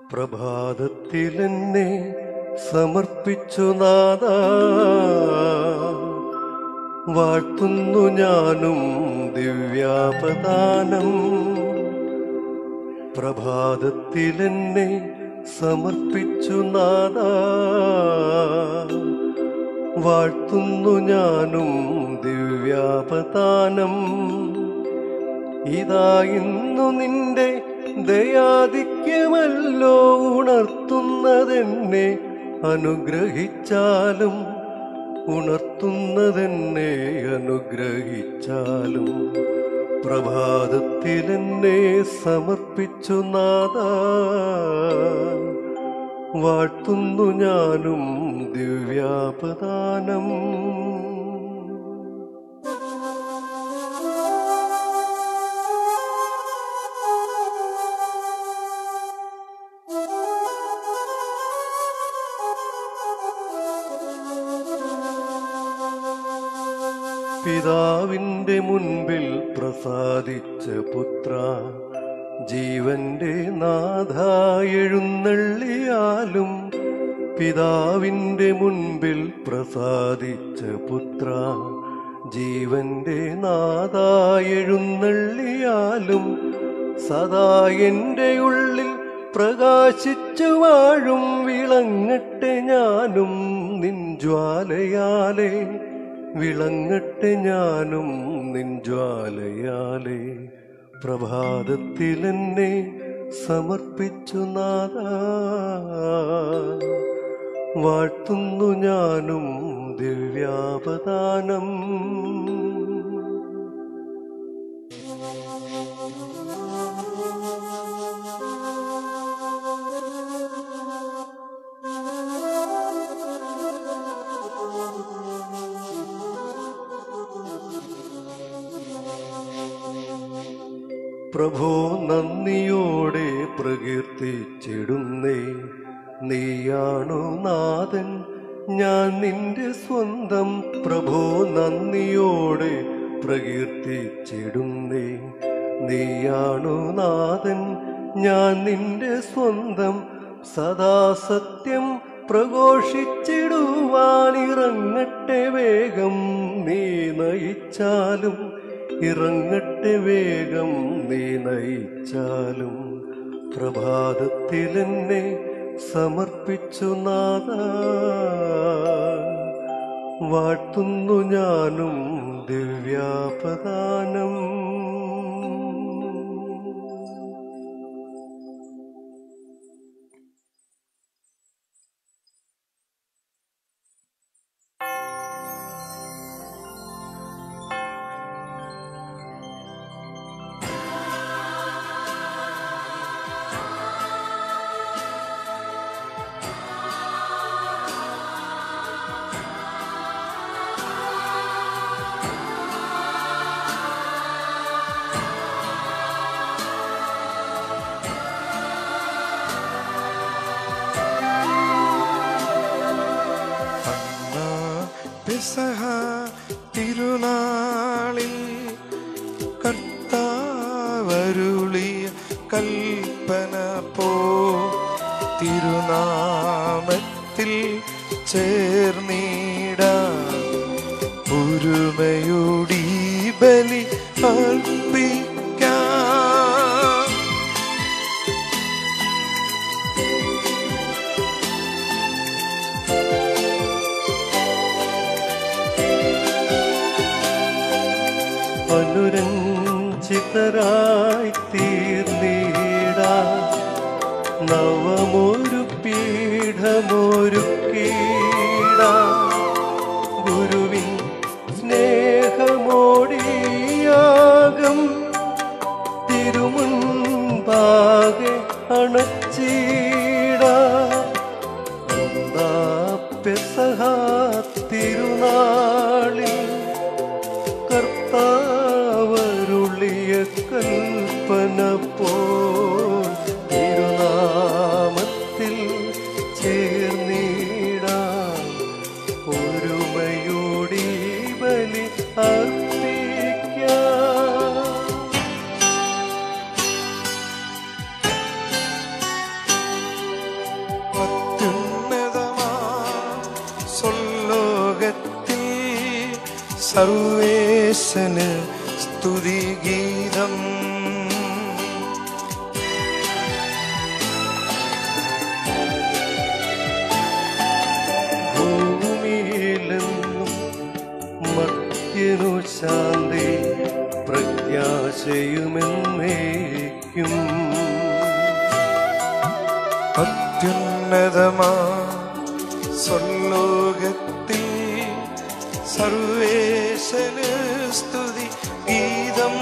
പ്രഭാതത്തിലെന്നെ സമർപ്പിച്ചു നാദ വാഴ്ത്തുന്നു ഞാനും ദിവ്യാപദാനം പ്രഭാതത്തിലെന്നെ സമർപ്പിച്ചു നാദ വാഴ്ത്തുന്നു ഞാനും ദിവ്യാപദാനം ഇതാ ഇന്നു നിന്റെ ദയാധിക്യമല്ലോ ഉണർത്തുന്നതെന്നെ അനുഗ്രഹിച്ചാലും ഉണർത്തുന്നതെന്നെ അനുഗ്രഹിച്ചാലും പ്രഭാതത്തിലെന്നെ സമർപ്പിച്ചു നാദ വാഴ്ത്തുന്നു ഞാനും ദിവ്യാപദാനം പിതാവിന്റെ മുൻപിൽ പ്രസാദിച്ച പുത്ര ജീവന്റെ നാഥ എഴുന്നള്ളിയാലും പിതാവിന്റെ മുൻപിൽ പ്രസാദിച്ച പുത്ര ജീവന്റെ നാഥ എഴുന്നള്ളിയാലും സദാ എന്റെ ഉള്ളിൽ പ്രകാശിച്ചു വാഴും വിളങ്ങട്ടെ ഞാനും നിൻ ജ്വാലയാലേ വിളങ്ങട്ടെ ഞാനും നിൻ ജ്വാലയാലേ പ്രഭാതത്തിലെന്നെ സമർപ്പിച്ചു നാദ വാഴ്ത്തുന്നു ഞാനും ദിവ്യാപദാനം പ്രഭോ നന്ദിയോടെ പ്രകീർത്തിച്ചിടുന്നേ നീയാണു നാഥൻ ഞാൻ നിന്റെ സ്വന്തം പ്രഭോ നന്ദിയോടെ പ്രകീർത്തിച്ചിടുന്നേ നീയാണു നാഥൻ ഞാൻ നിന്റെ സ്വന്തം സദാ സത്യം പ്രഘോഷിച്ചിടുവാനിറങ്ങട്ടെ വേഗം നീ നയിച്ചാലും ഇറങ്ങട്ടെ വേഗം നീ നയിച്ചാലും പ്രഭാതത്തിലെന്നെ സമർപ്പിച്ചു നാദ വാഴ്ത്തുന്നു ഞാനും ദിവ്യാപദാനം അന്നാ പെസഹ തിരുനാളിൽ കർത്താവരുളിയ കൽപ്പന പോ തിരുനാമത്തിൽ ചേർന്നിട ഒരുമയോടി ബലി അർപ്പിക്കാം അനുരഞ്ജിതരായി തീർന്നീട നവമൊരു പീഠമൊരു കീട ഗുരുവിൻ സ്നേഹമോടിയാകം തിരുമുൻപാകെ അണച്ചീട ഒന്നാ പെസഹ തിരുനാളിൽ കർത്താവരുളിയ കൽപ്പന പോൽ തിരുനാമത്തിൽ ചേർന്നിടാൻ ഒരുമയോടി ബലി അർപ്പിക്കാം യേശുവേ സർവേശന് സ്തുതിഗീതം ഭൂമിയിലെന്നും മർത്യനു ശാന്തി പ്രത്യാശയുമെന്നേക്കും അത്യുന്നതമാ സ്വലോകത്തിൽ സർവേശന് സ്തുതി ഗീതം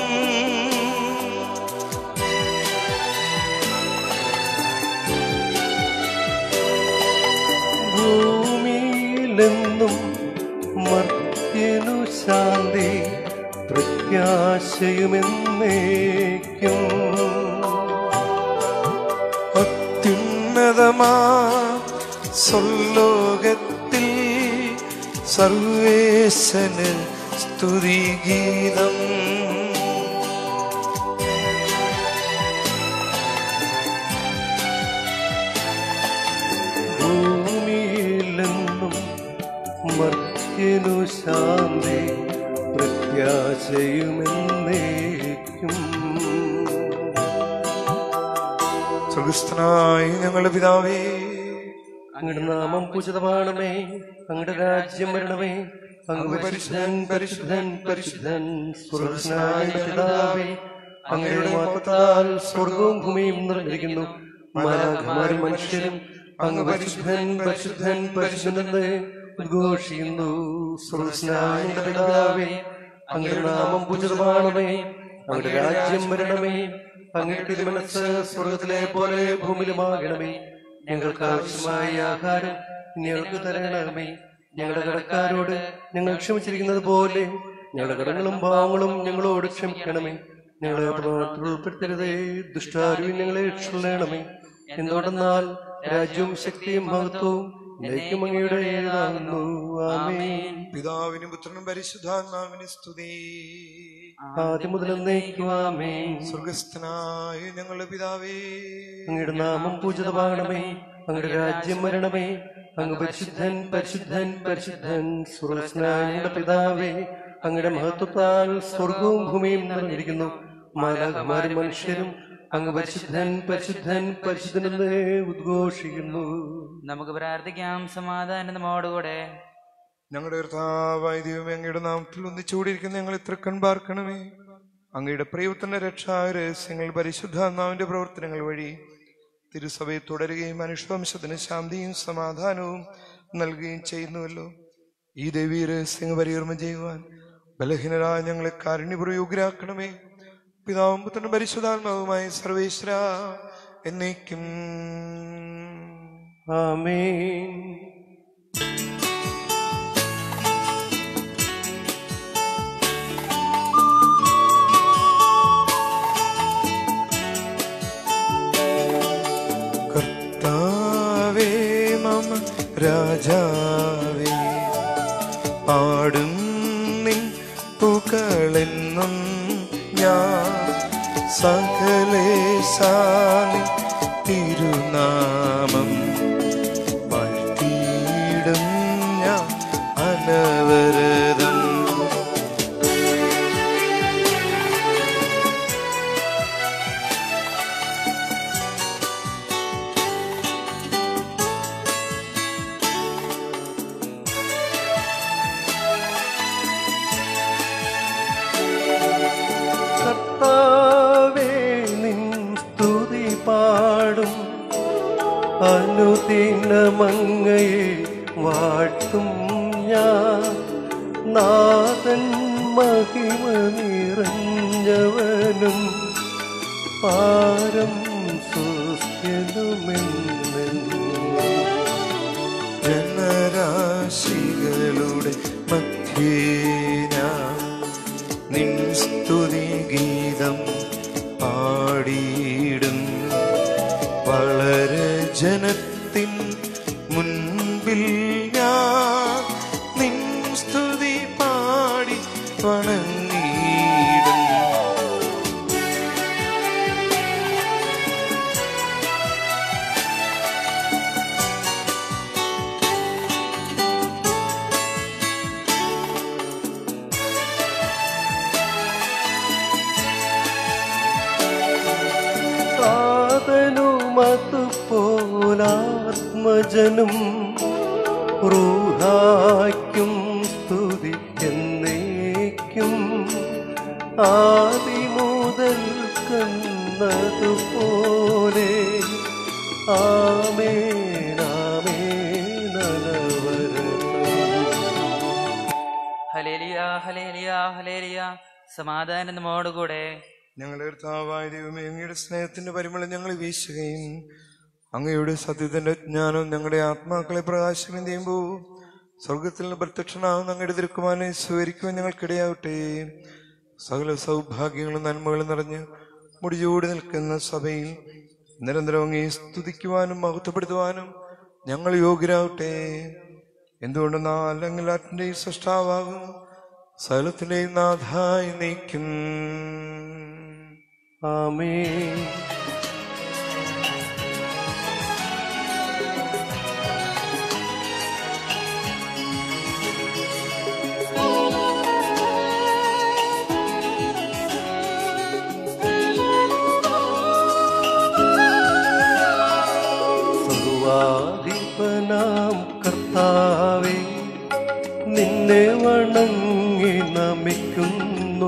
ഭൂമിയിലെന്നും മർത്യനു ശാന്തി പ്രത്യാശയുമെന്നേക്കും അത്യുന്നതമാ സ്വലോകത്തിൽ സർവേശന് സ്തുതിഗീതം ഭൂമിയിലെന്നും മർത്യനു ശാന്തി പ്രത്യാശയുമെന്നേക്കും സ്വർഗസ്ഥനായ ഞങ്ങളുടെ പിതാവേ അങ്ങയുടെ നാമം പൂജിതമാണമേ അങ്ങയുടെ രാജ്യം വരണമേ അങ്ങ് പരിശുദ്ധൻ പരിശുദ്ധൻ പരിശുദ്ധൻ സ്വർഗസ്നായ പിതാവേ അങ്ങയുടെ മാത്രത്താൽ സ്വർഗവും ഭൂമിയും നിറഞ്ഞിരിക്കുന്നു മാലാഖമാരും മനുഷ്യരും അങ്ങ് പരിശുദ്ധൻ പരിശുദ്ധൻ പരിശുദ്ധനെന്ന് ഉദ്ഘോഷിക്കുന്നു സ്വർഗസ്നായ പിതാവേ അങ്ങയുടെ നാമം പൂജിതമാണമേ അങ്ങയുടെ രാജ്യം വരണമേ അങ്ങയുടെ തിരുമനസ് സ്വർഗത്തിലെ പോലെ ഭൂമിയിലുമാകണമേ ഞങ്ങൾക്ക് ആവശ്യമായ ആഹാരം ഞങ്ങൾക്ക് തരണമേ ഞങ്ങളുടെ കടക്കാരോട് ഞങ്ങൾ ക്ഷമിച്ചിരിക്കുന്നത് പോലെ ഞങ്ങളുടെ കടങ്ങളും ഭാവങ്ങളും ഞങ്ങളോട് ക്ഷമിക്കണമേ ഞങ്ങളെ പ്രവർത്തനം ഉൾപ്പെടുത്തരുതേ ദുഷ്ടാരുവിൽ ഞങ്ങളെ ക്ഷണമേ എന്തുകൊണ്ടെന്നാൽ രാജ്യവും ശക്തിയും മഹത്വവും എന്നേക്കും അങ്ങയുടെ ഏതാകുന്നു ആമേൻ പിതാവിനും പുത്രനും പരിശുദ്ധാത്മാവിന് സ്തുതി ആദ്യം മുതൽ എന്നേക്കും ആമേൻ സ്വർഗസ്ഥനായ ഞങ്ങളുടെ പിതാവേ അങ്ങയുടെ നാമം പൂജിതമാകണമേ അങ്ങയുടെ രാജ്യം വരണമേ അങ്ങ് പരിശുദ്ധൻ പരിശുദ്ധൻ പരിശുദ്ധൻ സുരസ്നായുടെ പിതാവേ അങ്ങയുടെ മഹത്വത്താൽ സ്വർഗവും ഭൂമിയും നിറഞ്ഞിരിക്കുന്നു മാലാഖമാരും മനുഷ്യരും അങ്ങ് പരിശുദ്ധൻ പരിശുദ്ധൻ പരിശുദ്ധനെന്ന് ഉദ്ഘോഷിക്കുന്നു നമുക്ക് പ്രാർത്ഥിക്കാം സമാധാനം നമ്മോടുകൂടെ ഞങ്ങളുടെ കർത്താവായ ദൈവമേ അങ്ങയുടെ നാമത്തിൽ ഒന്നിച്ചുകൂടിയിരിക്കുന്ന ഞങ്ങൾ ഇത്ര കൺപാർക്കണമേ അങ്ങയുടെ പ്രിയത്തിന്റെ രക്ഷാ രഹസ്യങ്ങൾ പരിശുദ്ധാത്മാവിന്റെ പ്രവർത്തനങ്ങൾ വഴി തിരുസഭയെ തുടരുകയും മനുഷ്യവംശത്തിന് ശാന്തിയും സമാധാനവും നൽകുകയും ചെയ്യുന്നുവല്ലോ ഈ ദേവീ രഹസ്യങ്ങൾ പരികർമ്മം ചെയ്യുവാൻ ബലഹീനരായ ഞങ്ങളെ കാരുണ്യപ്രയോഗ്യരാക്കണമേ പിതാവും പുത്രനും പരിശുദ്ധാത്മാവുമായ സർവേശ്വര എന്നേക്കും ആമേൻ കർത്താവേ മമ രാജാവേ പാടും നിൻ പുകളെന്നും ഞാൻ സകലേശാനി തിരുനാമം വാഴ്ത്തിയിടും ഞാൻ അനവരതം കർത്താവേ നിൻ സ്തുതി പാടും അനുദിനമങ്ങയെ വാഴ്ത്തും ഞാൻ നാഥൻ മഹിമ നിറഞ്ഞവനും പാരം സുസ്ഥിരമെന്നും ജനരാശികളുടെ മധ്യേ ഞാൻ നിൻ സ്തുതി ഗീതം പാടിയിടും വളരെ ജനത്തിൻ മുൻപിൽ ഞാൻ നിൻ സ്തുതി പാടി വണങ്ങിയിടും ആത്മജനും റൂഹായ്ക്കും സ്തുതി എന്നേക്കും ആദിമുതൽ കന്നതുപോലെ ആമേനാമേനവരതം ഹലേലിയ ഹലേലിയ ഹലേലിയ സമാധാനം നമ്മോടുകൂടെ ഞങ്ങളുടെ കർത്താവായ ദൈവമേ അങ്ങയുടെ സ്നേഹത്തിന്റെ പരിമളം ഞങ്ങൾ വീശുകയും അങ്ങയുടെ സത്യത്തിന്റെ ജ്ഞാനം ഞങ്ങളുടെ ആത്മാക്കളെ പ്രകാശനം ചെയ്യുമ്പോൾ സ്വർഗത്തിൽ നിന്ന് പ്രത്യക്ഷനാകുന്ന അങ്ങയുടെ തിരുക്കുമാനെ സ്വീകരിക്കുവാൻ ഞങ്ങൾക്കിടയാവട്ടെ സകല സൗഭാഗ്യങ്ങളും നന്മകളും നിറഞ്ഞ് മുടിചൂടി നിൽക്കുന്ന സഭയിൽ നിരന്തരം അങ്ങേ സ്തുതിക്കുവാനും മഹത്വപ്പെടുത്തുവാനും ഞങ്ങൾ യോഗ്യരാവട്ടെ എന്തുകൊണ്ടെന്നാൽ അല്ലെങ്കിൽ ആറ്റിന്റെയും സൃഷ്ടാവാകും സകലത്തിന്റെയും നാഥായി നീക്കും ആമേൻ സർവാധിപനാം കർത്താവേ നിന്നെ വണങ്ങി നമിക്കുന്നു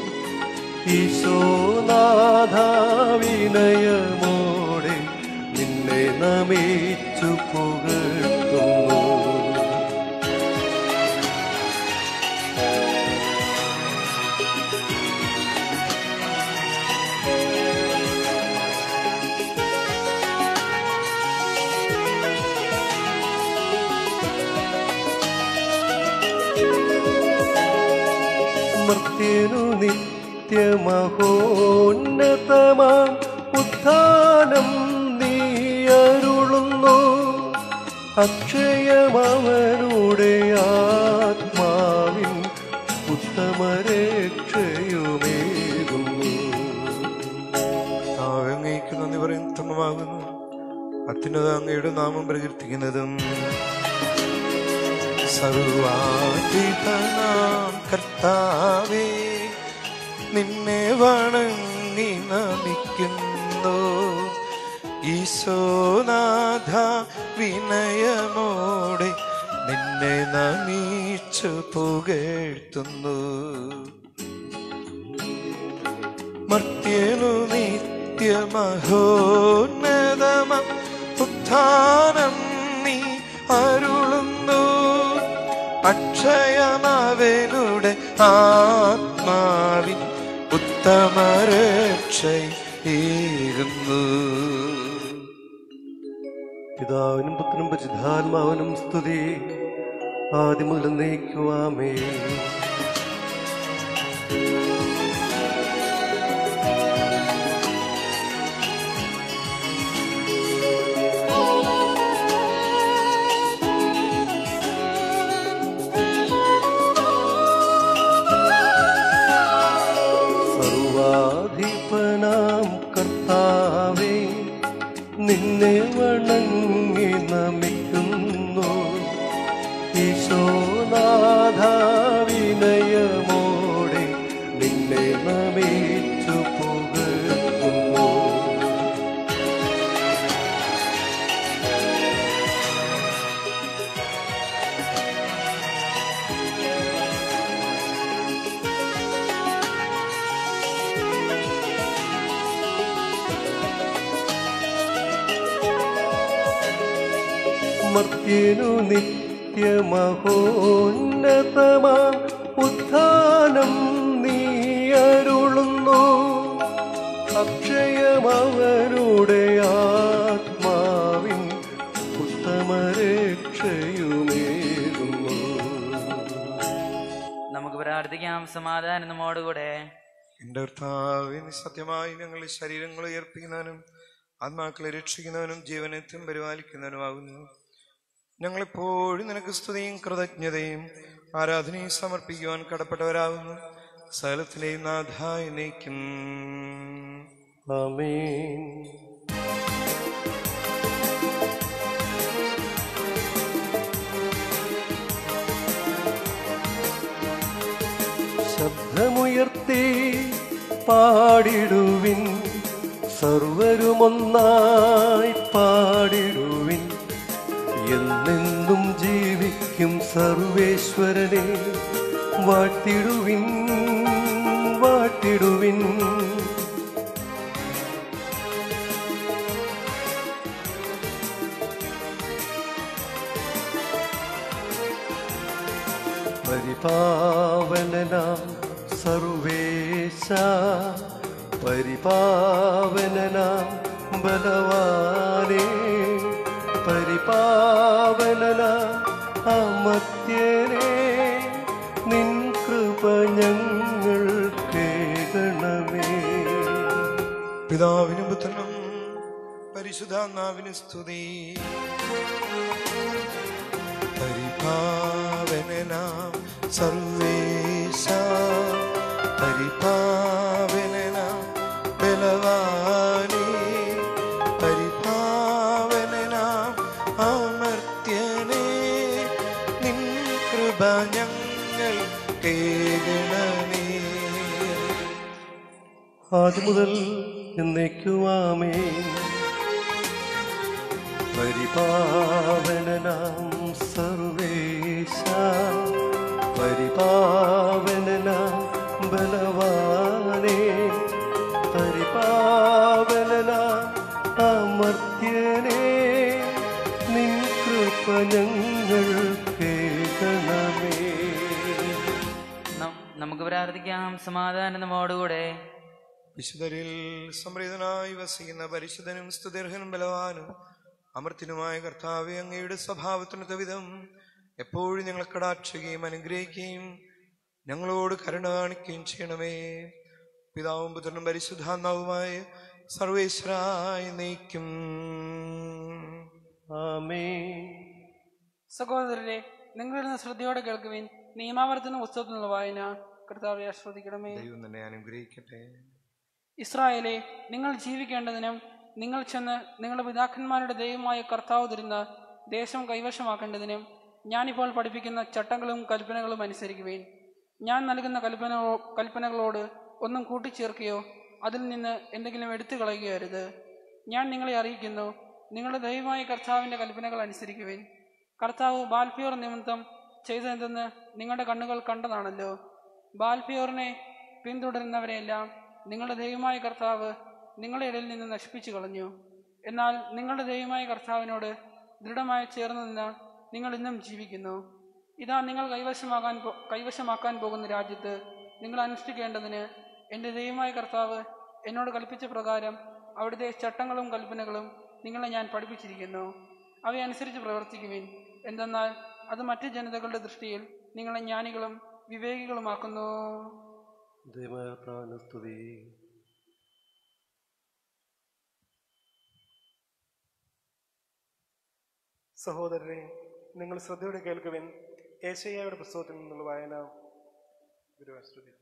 ഈശോനാഥ വിനയമോടെ നിന്നെ നമിച്ചു പുകഴ്ത്തുന്നു മർത്യനു നിത്യമഹോന്നതമാം ഉത്ഥാനം നീ അരുളുന്നു അക്ഷയമവനുടെ ആത്മാവിൻ ഉത്തമരക്ഷയുമേകുന്നു കർത്താവേ, അങ്ങേക്ക് നന്ദി പറയും ഉത്തമമാകുന്നു അത്യുന്നത അങ്ങയുടെ നാമം പ്രകീർത്തിക്കുന്നതും സർവാധിപനാം കർത്താവേ നിന്നെ വണങ്ങി നമിക്കുന്നു ഈശോനാഥ വിനയമോടെ നിന്നെ നമിച്ചു പുകഴ്ത്തുന്നു മർത്യനു നിത്യമഹോന്നതമ ഉത്ഥാനം നീ അരുളുന്നു അക്ഷയമവനുടെ ആത്മാവിൻ ഉത്തമരക്ഷയുന്നു പിതാവിനും പുത്രനും പരിശുദ്ധാത്മാവിനും സ്തുതി ആദ്യം മുതൽ നയിക്കുവാമേ സർവാധിപനാം കർത്താവേ നിന്നെ വണങ്ങി നമിക്കുന്നു ഈശോനാഥ വിനയമോടെ നിന്നെ നമിച്ചു പുകഴ്ത്തുന്നു മർത്യനു നിത്യമഹോന്നതമാം ഉത്ഥാനം നീ അരുളുന്നു അക്ഷയമവരുടെ ആത്മാവിൻ ഉത്തമരക്ഷയുമേകുന്നു നമുക്ക് പ്രാർത്ഥിക്കാം സമാധാനം നമ്മോടുകൂടെ എന്റെ കർത്താവേ, നീ സത്യമായി ഞങ്ങളുടെ ശരീരങ്ങളെ ഉയർപ്പിക്കുന്നവനും ആത്മാക്കളെ രക്ഷിക്കുന്നവനും ജീവനത്വം പരിപാലിക്കുന്നവനുമാകുന്നു ഞങ്ങളെപ്പോഴും നിനക്ക് സ്തുതിയും കൃതജ്ഞതയും ആരാധനയും സമർപ്പിക്കുവാൻ കടപ്പെട്ടവരാകുന്നു സകലത്തിലെയും നാഥായി നയിക്കും ആമേൻ ശബ്ദമുയർത്തി പാടിടുവിൻ സർവരുമൊന്നായി പാടിടുവിൻ എന്നെന്നും ജീവിക്കും സർവേശ്വരനെ വാട്ടിടുവിൻ വാട്ടിടുവിൻ പരിപാവനനാം സർവേശ പരിപാവനനാം ബലവാനേ പരിപാവനനാം അമത്യനേ നിൻ കൃപ ഞങ്ങൾ കേൾക്കണമേ പിതാവിനും പുത്രനും പരിശുദ്ധാത്മാവിന് സ്തുതി പരിപാവനാം സർവേശ പരിപാവനാം ബലവാനേ പരിപാവനാം അമർത്യനേ നിൻ കൃപ ഞങ്ങൾ കേൾക്കണമേ ആദ്യം മുതൽ എന്നേക്കുവാമേ പരിപാവനനാം സർവേശ പരിപാവനനാം ബലവാനേ പരിപാവനനാം അമർത്യനേ നിൻ കൃപ ഞങ്ങൾ കേൾക്കണമേ നം- നമുക്ക് പ്രാർത്ഥിക്കാം സമാധാനം നമ്മോടുകൂടെ വിശുദ്ധരിൽ സംപ്രീതനായി വസിക്കുന്ന പരിശുദ്ധനും സ്തുതിർഹനും ബലവാനും അമർത്തിനുമായ കർത്താവെ അങ്ങയുടെ സ്വഭാവത്തിനൊത്ത വിധം എപ്പോഴും ഞങ്ങൾ കടാക്ഷുകയും അനുഗ്രഹിക്കുകയും ഞങ്ങളോട് കരുണ കാണിക്കുകയും ചെയ്യണമേ പിതാവും പുത്രനും പരിശുദ്ധാത്മാവുമായ സർവേശ്വരായി നയിക്കും ആമേൻ സഹോദരരെ നിങ്ങളിരുന്ന് ശ്രദ്ധയോടെ കേൾക്കുവിൻ നിയമാവർത്തന പുസ്തകത്തിനുള്ള വായന കർത്താവെ ആശ്രദിക്കണമേ ദൈവം തന്നെ അനുഗ്രഹിക്കട്ടെ ഇസ്രായേലെ നിങ്ങൾ ജീവിക്കേണ്ടതിനും നിങ്ങൾ ചെന്ന് നിങ്ങളുടെ പിതാക്കന്മാരുടെ ദൈവമായ കർത്താവ് തരുന്ന ദേശം കൈവശമാക്കേണ്ടതിനും ഞാനിപ്പോൾ പഠിപ്പിക്കുന്ന ചട്ടങ്ങളും കൽപ്പനകളും അനുസരിക്കുവേൻ ഞാൻ നൽകുന്ന കൽപ്പന കൽപ്പനകളോട് ഒന്നും കൂട്ടിച്ചേർക്കുകയോ അതിൽ നിന്ന് എന്തെങ്കിലും എടുത്തു കളയുകയോ അരുത് ഞാൻ നിങ്ങളെ അറിയിക്കുന്നു നിങ്ങളുടെ ദൈവമായ കർത്താവിൻ്റെ കൽപ്പനകൾ അനുസരിക്കുവേൻ കർത്താവ് ബാൽഫിയോർ നിമിത്തം ചെയ്തതെന്തെന്ന് നിങ്ങളുടെ കണ്ണുകൾ കണ്ടതാണല്ലോ ബാൽഫിയോറിനെ പിന്തുടരുന്നവരെയെല്ലാം നിങ്ങളുടെ ദൈവമായ കർത്താവ് നിങ്ങളുടെ ഇടയിൽ നിന്ന് നശിപ്പിച്ചു കളഞ്ഞു എന്നാൽ നിങ്ങളുടെ ദൈവമായ കർത്താവിനോട് ദൃഢമായി ചേർന്ന് നിന്ന് നിങ്ങൾ ഇന്നും ജീവിക്കുന്നു ഇതാ നിങ്ങൾ കൈവശമാകാൻ പോ- കൈവശമാക്കാൻ പോകുന്ന രാജ്യത്ത് നിങ്ങൾ അനുഷ്ഠിക്കേണ്ടതിന് എൻ്റെ ദൈവമായ കർത്താവ് എന്നോട് കൽപ്പിച്ച പ്രകാരം അവിടുത്തെ ചട്ടങ്ങളും കൽപ്പനകളും നിങ്ങളെ ഞാൻ പഠിപ്പിച്ചിരിക്കുന്നു അവയനുസരിച്ച് പ്രവർത്തിക്കുവിൻ എന്തെന്നാൽ അത് മറ്റ് ജനതകളുടെ ദൃഷ്ടിയിൽ നിങ്ങളെ ജ്ഞാനികളും വിവേകികളുമാക്കുന്നു ദൈവകർത്താവിന് സ്തുതി സഹോദരരെ നിങ്ങൾ ശ്രദ്ധയോടെ കേൾക്കുവിൻ ഏശയ്യയുടെ പുസ്തകത്തിൽ നിന്നുള്ള വായന ഗുരുവാശ്രുതി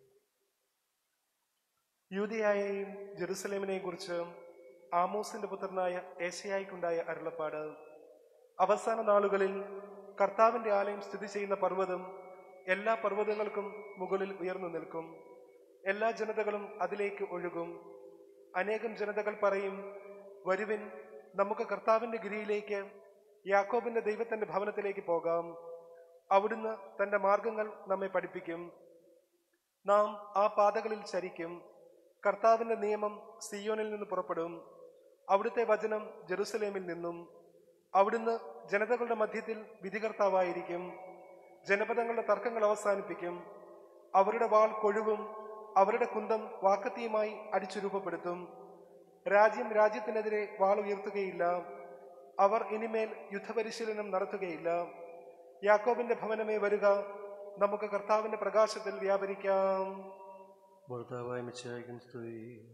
യൂതിയായെയും ജെറുസലേമിനെയും കുറിച്ച് ആമോസിന്റെ പുത്രനായ ഏശയായിക്കുണ്ടായ അരുളപ്പാട് അവസാന നാളുകളിൽ കർത്താവിന്റെ ആലയം സ്ഥിതി ചെയ്യുന്ന പർവ്വതം എല്ലാ പർവ്വതങ്ങൾക്കും മുകളിൽ ഉയർന്നു നിൽക്കും എല്ലാ ജനതകളും അതിലേക്ക് ഒഴുകും അനേകം ജനതകൾ പറയും വരുവിൻ നമുക്ക് കർത്താവിന്റെ ഗിരിയിലേക്ക് യാക്കോബിന്റെ ദൈവത്തിന്റെ ഭവനത്തിലേക്ക് പോകാം അവിടുന്ന് തന്റെ മാർഗങ്ങൾ നമ്മെ പഠിപ്പിക്കും നാം ആ പാതകളിൽ ചരിക്കും കർത്താവിന്റെ നിയമം സിയോനിൽ നിന്ന് പുറപ്പെടും അവിടുത്തെ വചനം ജെറുസലേമിൽ നിന്നും അവിടുന്ന് ജനതകളുടെ മധ്യത്തിൽ വിധികർത്താവായിരിക്കും ജനപദങ്ങളുടെ തർക്കങ്ങൾ അവസാനിപ്പിക്കും അവരുടെ വാൾ കൊഴുവും അവരുടെ കുന്തം വാക്കത്തിയുമായി അടിച്ചു രൂപപ്പെടുത്തും രാജ്യം രാജ്യത്തിനെതിരെ വാൾ ഉയർത്തുകയില്ല അവർ ഇനിമേൽ യുദ്ധപരിശീലനം നടത്തുകയില്ല യാക്കോബിന്റെ ഭവനമേ വരിക നമുക്ക് കർത്താവിന്റെ പ്രകാശത്തിൽ വ്യാപരിക്കാം ഭർത്താവായ മിച്ചായിക്കും സ്തുതി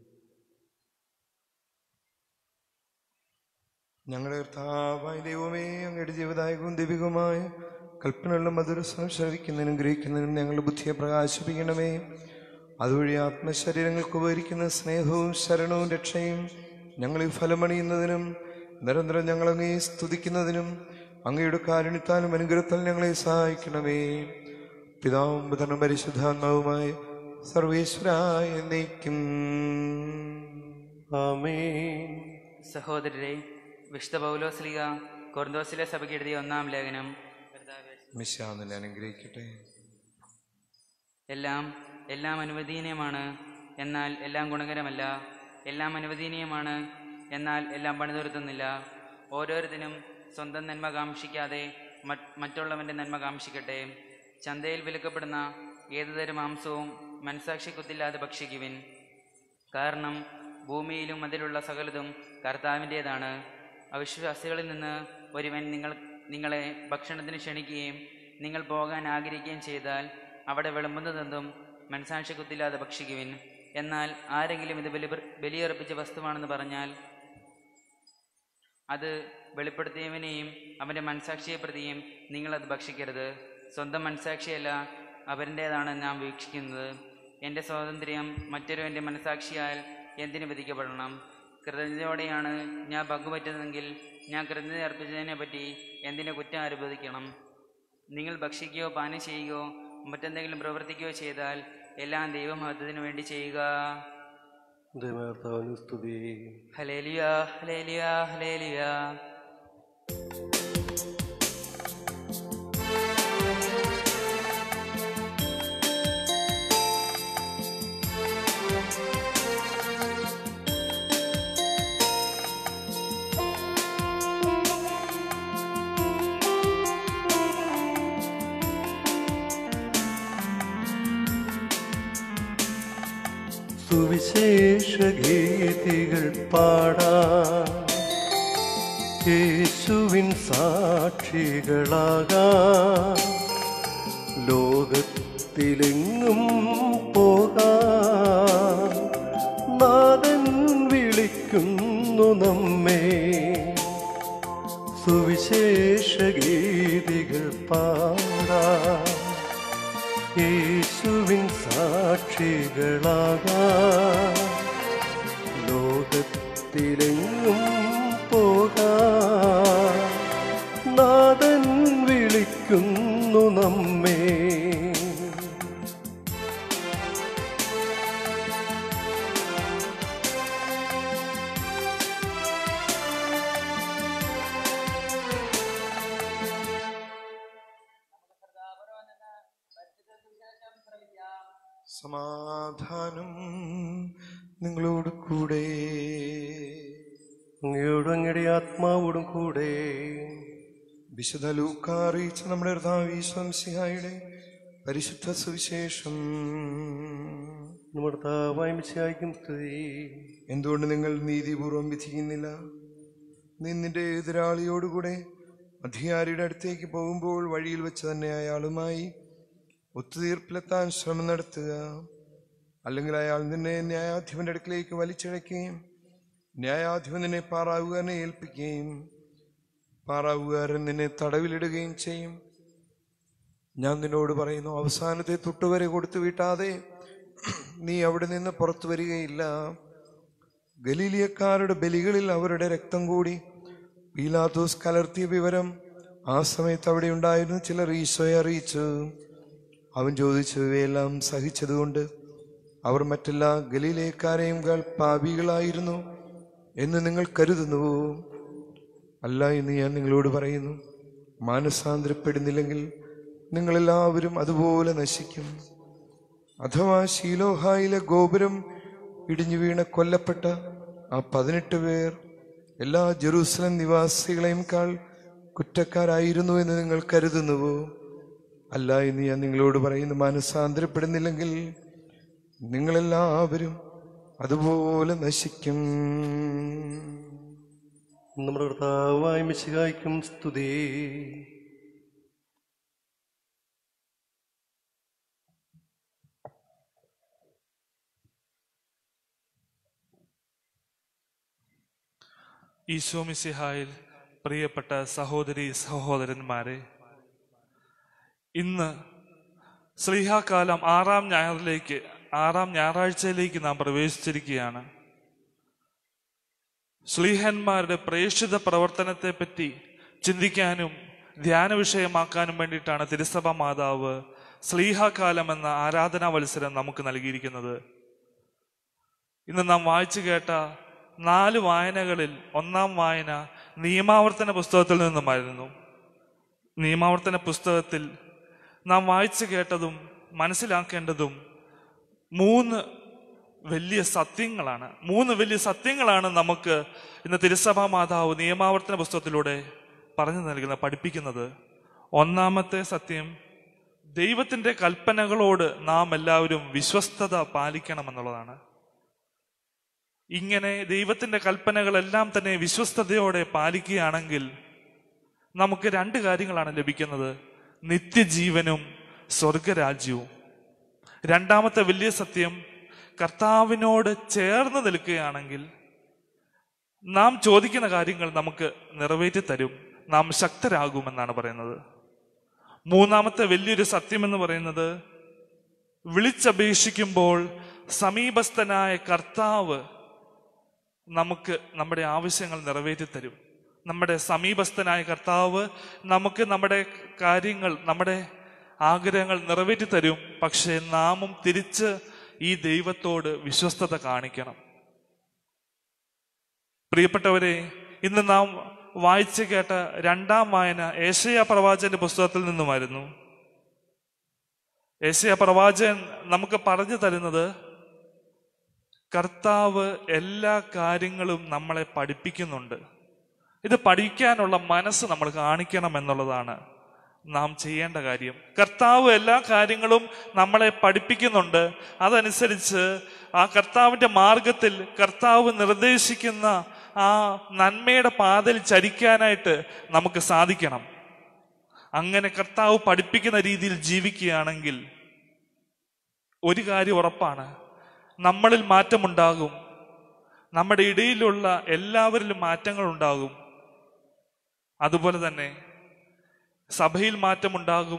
ഞങ്ങളുടെ കർത്താവായ ദൈവമേ അങ്ങയുടെ ജീവദായകവും ദൈവികവുമായ കൽപ്പനകളും മധുരസം ശ്രവിക്കുന്നതിനും ഗ്രഹിക്കുന്നതിനും ഞങ്ങളുടെ ബുദ്ധിയെ പ്രകാശിപ്പിക്കണമേ അതുവഴി ആത്മശരീരങ്ങൾക്ക് ഉപകരിക്കുന്ന സ്നേഹവും ശരണവും രക്ഷയും ഞങ്ങളിൽ ഫലമണിയുന്നതിനും നിരന്തരം ഞങ്ങളങ്ങേ സ്തുതിക്കുന്നതിനും അങ്ങയുടെ കാരുണ്യത്താലും അനുഗ്രഹത്താലും ഞങ്ങളെ സഹായിക്കണമേ പിതാവും പുത്രനും പരിശുദ്ധാത്മാവുമായ സർവേശ്വരായ എന്നേക്കും ആമേൻ സഹോദരരെ വിശുദ്ധ പൗലോസ്ലിക കൊർദോസിലെ സഭയ്ക്ക് എഴുതിയ ഒന്നാം ലേഖനം മിശാന്നിനെ അനുഗ്രഹിക്കട്ടെ എല്ലാം എല്ലാം അനുവദനീയമാണ് എന്നാൽ എല്ലാം ഗുണകരമല്ല എല്ലാം അനുവദനീയമാണ് എന്നാൽ എല്ലാം പണിതുരത്തുന്നില്ല ഓരോരുത്തരും സ്വന്തം നന്മ കാക്ഷിക്കാതെ മറ്റ് മറ്റുള്ളവൻ്റെ നന്മ കാക്ഷിക്കട്ടെ ചന്തയിൽ വിലക്കപ്പെടുന്ന ഏതുതരം മാംസവും മനസാക്ഷി കുത്തില്ലാതെ ഭക്ഷിക്കുവിൻ കാരണം ഭൂമിയിലും അതിലുള്ള സകലതും കർത്താവിൻ്റേതാണ് അവിശ്വാസികളിൽ നിന്ന് ഒരുവൻ നിങ്ങൾ നിങ്ങളെ ഭക്ഷണത്തിന് ക്ഷണിക്കുകയും നിങ്ങൾ പോകാൻ ആഗ്രഹിക്കുകയും ചെയ്താൽ അവിടെ വിളമ്പുന്നതെന്തും മനസാക്ഷി കുത്തില്ലാതെ ഭക്ഷിക്കുവിൻ എന്നാൽ ആരെങ്കിലും ഇത് ബലി ബലിയർപ്പിച്ച വസ്തുവാണെന്ന് പറഞ്ഞാൽ അത് വെളിപ്പെടുത്തിയവനെയും അവൻ്റെ മനസാക്ഷിയെ പ്രതിയും നിങ്ങളത് ഭക്ഷിക്കരുത് സ്വന്തം മനസാക്ഷിയല്ല അവരിൻ്റേതാണ് നാം വീക്ഷിക്കുന്നത് എൻ്റെ സ്വാതന്ത്ര്യം മറ്റൊരു എൻ്റെ മനസാക്ഷിയാൽ എന്തിനു വിധിക്കപ്പെടണം കൃതജ്ഞതയോടെയാണ് ഞാൻ പങ്കുപറ്റുന്നതെങ്കിൽ ഞാൻ കൃതജ്ഞത അർപ്പിച്ചതിനെ പറ്റി എന്തിനു കുറ്റം അനുവദിക്കണം നിങ്ങൾ ഭക്ഷിക്കുകയോ പാനം ചെയ്യുകയോ മറ്റെന്തെങ്കിലും പ്രവർത്തിക്കുകയോ ചെയ്താൽ എല്ലാം ദൈവമഹത്വത്തിനു വേണ്ടി ചെയ്യുക ദൈവകർത്താവിന് സ്തുതി ഹലേലിയ ഹലേലിയ ഹലേലിയ സുവിശേഷ ഗീതികൾ പാടാം യേശുവിൻ സാക്ഷികളാകാം ലോകത്തിലെങ്ങും പോകാം നാഥൻ വിളിക്കുന്നു നമ്മെ സുവിശേഷ ഗീതികൾ പാടാം യേശുവിൻ സാക്ഷികളാകാം ലോകത്തിലെങ്ങും പോകാം നാഥൻ വിളിക്കുന്നു നമ്മെ സമാധാനം നിങ്ങളോട് കൂടെ അങ്ങയോടും അങ്ങയുടെ ആത്മാവോടും കൂടെ വിശുദ്ധ ലൂക്ക അറിയിച്ച നമ്മുടെ കർത്താവിശ്വംസിഹായുടെ പരിശുദ്ധ സുവിശേഷം നമ്മുടെ താവായ മിശിഹായ്ക്കും സ്തുതി എന്തുകൊണ്ട് നിങ്ങൾ നീതിപൂർവം വിധിക്കുന്നില്ല നീ നിന്റെ എതിരാളിയോടുകൂടെ അധികാരിയുടെ അടുത്തേക്ക് പോകുമ്പോൾ വഴിയിൽ വെച്ച് തന്നെ അയാളുമായി ഒത്തുതീർപ്പിലെത്താൻ ശ്രമം നടത്തുക അല്ലെങ്കിൽ അയാൾ നിന്നെ ന്യായാധിപന്റെ അടുക്കിലേക്ക് വലിച്ചിഴയ്ക്കുകയും ന്യായാധിപൻ നിന്നെ പാറാവുകാരനെ ഏൽപ്പിക്കുകയും പാറാവുകാരൻ നിന്നെ തടവിലിടുകയും ചെയ്യും ഞാൻ നിന്നോട് പറയുന്നു അവസാനത്തെ തൊട്ടുവരെ കൊടുത്തു വീട്ടാതെ നീ അവിടെ നിന്ന് പുറത്തു വരികയില്ല ഗലീലിയക്കാരുടെ ബലികളിൽ അവരുടെ രക്തം കൂടി പീലാത്തോസ് കലർത്തിയ വിവരം ആ സമയത്ത് അവിടെ ഉണ്ടായിരുന്ന ചിലർ ഈശോയെ അറിയിച്ചു അവൻ ചോദിച്ചു ഇവയെല്ലാം സഹിച്ചതുകൊണ്ട് അവർ മറ്റെല്ലാ ഗലീലയക്കാരെയും പാപികളായിരുന്നു എന്ന് നിങ്ങൾ കരുതുന്നുവോ അല്ല എന്ന് ഞാൻ നിങ്ങളോട് പറയുന്നു മാനസാന്തരപ്പെടുന്നില്ലെങ്കിൽ നിങ്ങളെല്ലാവരും അതുപോലെ നശിക്കും അഥവാ ശീലോഹായിലെ ഗോപുരം ഇടിഞ്ഞു വീണ കൊല്ലപ്പെട്ട ആ പതിനെട്ട് പേർ എല്ലാ ജെറൂസലം നിവാസികളെയും കാൾ കുറ്റക്കാരായിരുന്നു എന്ന് നിങ്ങൾ കരുതുന്നുവോ അല്ല എന്ന് ഞാൻ നിങ്ങളോട് പറയുന്നു മാനസാന്തരപ്പെടുന്നില്ലെങ്കിൽ നിങ്ങളെല്ലാവരും അതുപോലെ നശിക്കും നമ്മുടെ കർത്താവായ മിശിഹായ്ക്കും സ്തുതി ഈശോ മിശിഹായിൽ പ്രിയപ്പെട്ട സഹോദരി സഹോദരന്മാരെ ഇന്ന് ശ്രീഹാകാലം ആറാം ഞായറിലേക്ക് ആറാം ഞായറാഴ്ചയിലേക്ക് നാം പ്രവേശിച്ചിരിക്കുകയാണ് ശ്ലീഹന്മാരുടെ പ്രേക്ഷിത പ്രവർത്തനത്തെ പറ്റി ചിന്തിക്കാനും ധ്യാന വിഷയമാക്കാനും വേണ്ടിയിട്ടാണ് തിരുസഭ മാതാവ് ശ്ലീഹാകാലം എന്ന ആരാധനാ മത്സരം നമുക്ക് നൽകിയിരിക്കുന്നത് ഇന്ന് നാം വായിച്ചു കേട്ട നാല് വായനകളിൽ ഒന്നാം വായന നിയമാവർത്തന പുസ്തകത്തിൽ നിന്നുമായിരുന്നു നിയമാവർത്തന പുസ്തകത്തിൽ നാം വായിച്ചു കേട്ടതും മനസ്സിലാക്കേണ്ടതും മൂന്ന് വലിയ സത്യങ്ങളാണ് മൂന്ന് വലിയ സത്യങ്ങളാണ് നമുക്ക് ഇന്ന് തിരുസഭാ മാതാവ് നിയമാവർത്തന പുസ്തകത്തിലൂടെ പറഞ്ഞു നൽകുന്ന പഠിപ്പിക്കുന്നത് ഒന്നാമത്തെ സത്യം ദൈവത്തിന്റെ കൽപ്പനകളോട് നാം എല്ലാവരും വിശ്വസ്തത പാലിക്കണമെന്നുള്ളതാണ് ഇങ്ങനെ ദൈവത്തിന്റെ കൽപ്പനകളെല്ലാം തന്നെ വിശ്വസ്തയോടെ പാലിക്കുകയാണെങ്കിൽ നമുക്ക് രണ്ട് കാര്യങ്ങളാണ് ലഭിക്കുന്നത് നിത്യജീവനും സ്വർഗരാജ്യവും രണ്ടാമത്തെ വലിയ സത്യം കർത്താവിനോട് ചേർന്ന് നിൽക്കുകയാണെങ്കിൽ നാം ചോദിക്കുന്ന കാര്യങ്ങൾ നമുക്ക് നിറവേറ്റി തരും നാം ശക്തരാകുമെന്നാണ് പറയുന്നത് മൂന്നാമത്തെ വലിയൊരു സത്യം എന്ന് പറയുന്നത് വിളിച്ചപേക്ഷിക്കുമ്പോൾ സമീപസ്ഥനായ കർത്താവ് നമുക്ക് നമ്മുടെ ആവശ്യങ്ങൾ നിറവേറ്റി തരും നമ്മുടെ സമീപസ്ഥനായ കർത്താവ് നമുക്ക് നമ്മുടെ കാര്യങ്ങൾ നമ്മുടെ ആഗ്രഹങ്ങൾ നിറവേറ്റി തരും പക്ഷേ നാമും തിരിച്ച് ഈ ദൈവത്തോട് വിശ്വസ്തത കാണിക്കണം പ്രിയപ്പെട്ടവരെ ഇന്ന് നാം വായിച്ചു കേട്ട രണ്ടാം വായന ഏഷ്യ പ്രവാചന്റെ പുസ്തകത്തിൽ നിന്നുമായിരുന്നു ഏഷ്യ പ്രവാചകൻ നമുക്ക് പറഞ്ഞു തരുന്നത് കർത്താവ് എല്ലാ കാര്യങ്ങളും നമ്മളെ പഠിപ്പിക്കുന്നുണ്ട് ഇത് പഠിക്കാനുള്ള മനസ്സ് നമ്മൾ കാണിക്കണം എന്നുള്ളതാണ് നാം ചെയ്യേണ്ട കാര്യം കർത്താവ് എല്ലാ കാര്യങ്ങളും നമ്മളെ പഠിപ്പിക്കുന്നുണ്ട് അതനുസരിച്ച് ആ കർത്താവിന്റെ മാർഗത്തിൽ കർത്താവ് നിർദ്ദേശിക്കുന്ന ആ നന്മയുടെ പാതയിൽ ചരിക്കാനായിട്ട് നമുക്ക് സാധിക്കണം അങ്ങനെ കർത്താവ് പഠിപ്പിക്കുന്ന രീതിയിൽ ജീവിക്കുകയാണെങ്കിൽ ഒരു കാര്യം ഉറപ്പാണ് നമ്മളിൽ മാറ്റമുണ്ടാകും നമ്മുടെ ഇടയിലുള്ള എല്ലാവരിലും മാറ്റങ്ങൾ ഉണ്ടാകും അതുപോലെ തന്നെ സഭയിൽ മാറ്റമുണ്ടാകും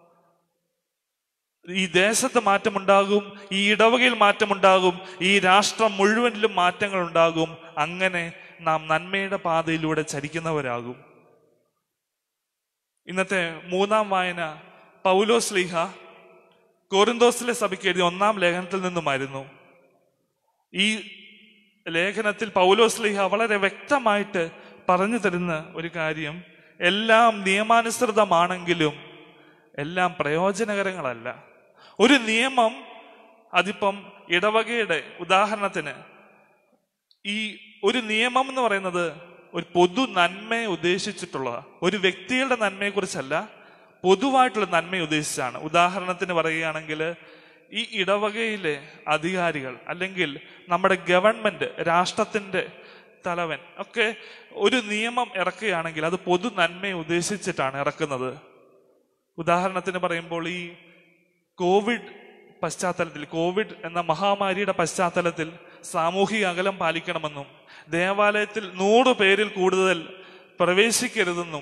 ഈ ദേശത്ത് മാറ്റമുണ്ടാകും ഈ ഇടവകയിൽ മാറ്റമുണ്ടാകും ഈ രാഷ്ട്രം മുഴുവനിലും മാറ്റങ്ങൾ ഉണ്ടാകും അങ്ങനെ നാം നന്മയുടെ പാതയിലൂടെ ചരിക്കുന്നവരാകും ഇന്നത്തെ മൂന്നാം വായന പൗലോസ് ലീഹ കോറിന്തോസിലെ സഭയ്ക്ക് എഴുതിയ ഒന്നാം ലേഖനത്തിൽ നിന്നുമായിരുന്നു ഈ ലേഖനത്തിൽ പൗലോസ് ലീഹ വളരെ വ്യക്തമായിട്ട് പറഞ്ഞു തരുന്ന ഒരു കാര്യം എല്ലാം നിയമാനുസൃതമാണെങ്കിലും എല്ലാം പ്രയോജനകരങ്ങളല്ല ഒരു നിയമം അതിപ്പം ഇടവകയുടെ ഉദാഹരണത്തിന് ഈ ഒരു നിയമം എന്ന് പറയുന്നത് ഒരു പൊതു നന്മയെ ഉദ്ദേശിച്ചിട്ടുള്ള ഒരു വ്യക്തികളുടെ നന്മയെ കുറിച്ചല്ല പൊതുവായിട്ടുള്ള നന്മയെ ഉദ്ദേശിച്ചാണ് ഉദാഹരണത്തിന് പറയുകയാണെങ്കിൽ ഈ ഇടവകയിലെ അധികാരികൾ അല്ലെങ്കിൽ നമ്മുടെ ഗവൺമെന്റ് രാഷ്ട്രത്തിന്റെ തലവൻ ഒക്കെ ഒരു നിയമം ഇറക്കുകയാണെങ്കിൽ അത് പൊതു നന്മയെ ഉദ്ദേശിച്ചിട്ടാണ് ഇറക്കുന്നത് ഉദാഹരണത്തിന് പറയുമ്പോൾ ഈ കോവിഡ് പശ്ചാത്തലത്തിൽ കോവിഡ് എന്ന മഹാമാരിയുടെ പശ്ചാത്തലത്തിൽ സാമൂഹിക അകലം പാലിക്കണമെന്നും ദേവാലയത്തിൽ നൂറ് പേരിൽ കൂടുതൽ പ്രവേശിക്കരുതെന്നും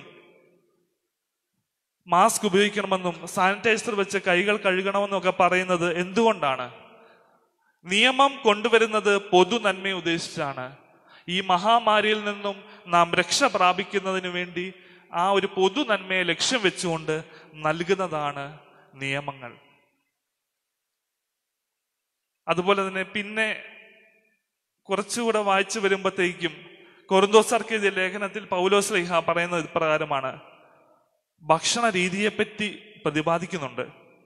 മാസ്ക് ഉപയോഗിക്കണമെന്നും സാനിറ്റൈസർ വെച്ച് കൈകൾ കഴുകണമെന്നും ഒക്കെ പറയുന്നത് എന്തുകൊണ്ടാണ് നിയമം കൊണ്ടുവരുന്നത് പൊതു നന്മയെ ഉദ്ദേശിച്ചാണ് ഈ മഹാമാരിയിൽ നിന്നും നാം രക്ഷ പ്രാപിക്കുന്നതിന് വേണ്ടി ആ ഒരു പൊതു നന്മയെ ലക്ഷ്യം വെച്ചുകൊണ്ട് നൽകുന്നതാണ് നിയമങ്ങൾ അതുപോലെ തന്നെ പിന്നെ കുറച്ചുകൂടെ വായിച്ചു വരുമ്പോഴത്തേക്കും കൊറിന്തോസർക്ക് എഴുതിയ ലേഖനത്തിൽ പൗലോസ് ലേഖ പറയുന്നത് ഇപ്രകാരമാണ് ഭക്ഷണ രീതിയെപ്പറ്റി പ്രതിപാദിക്കുന്നുണ്ട്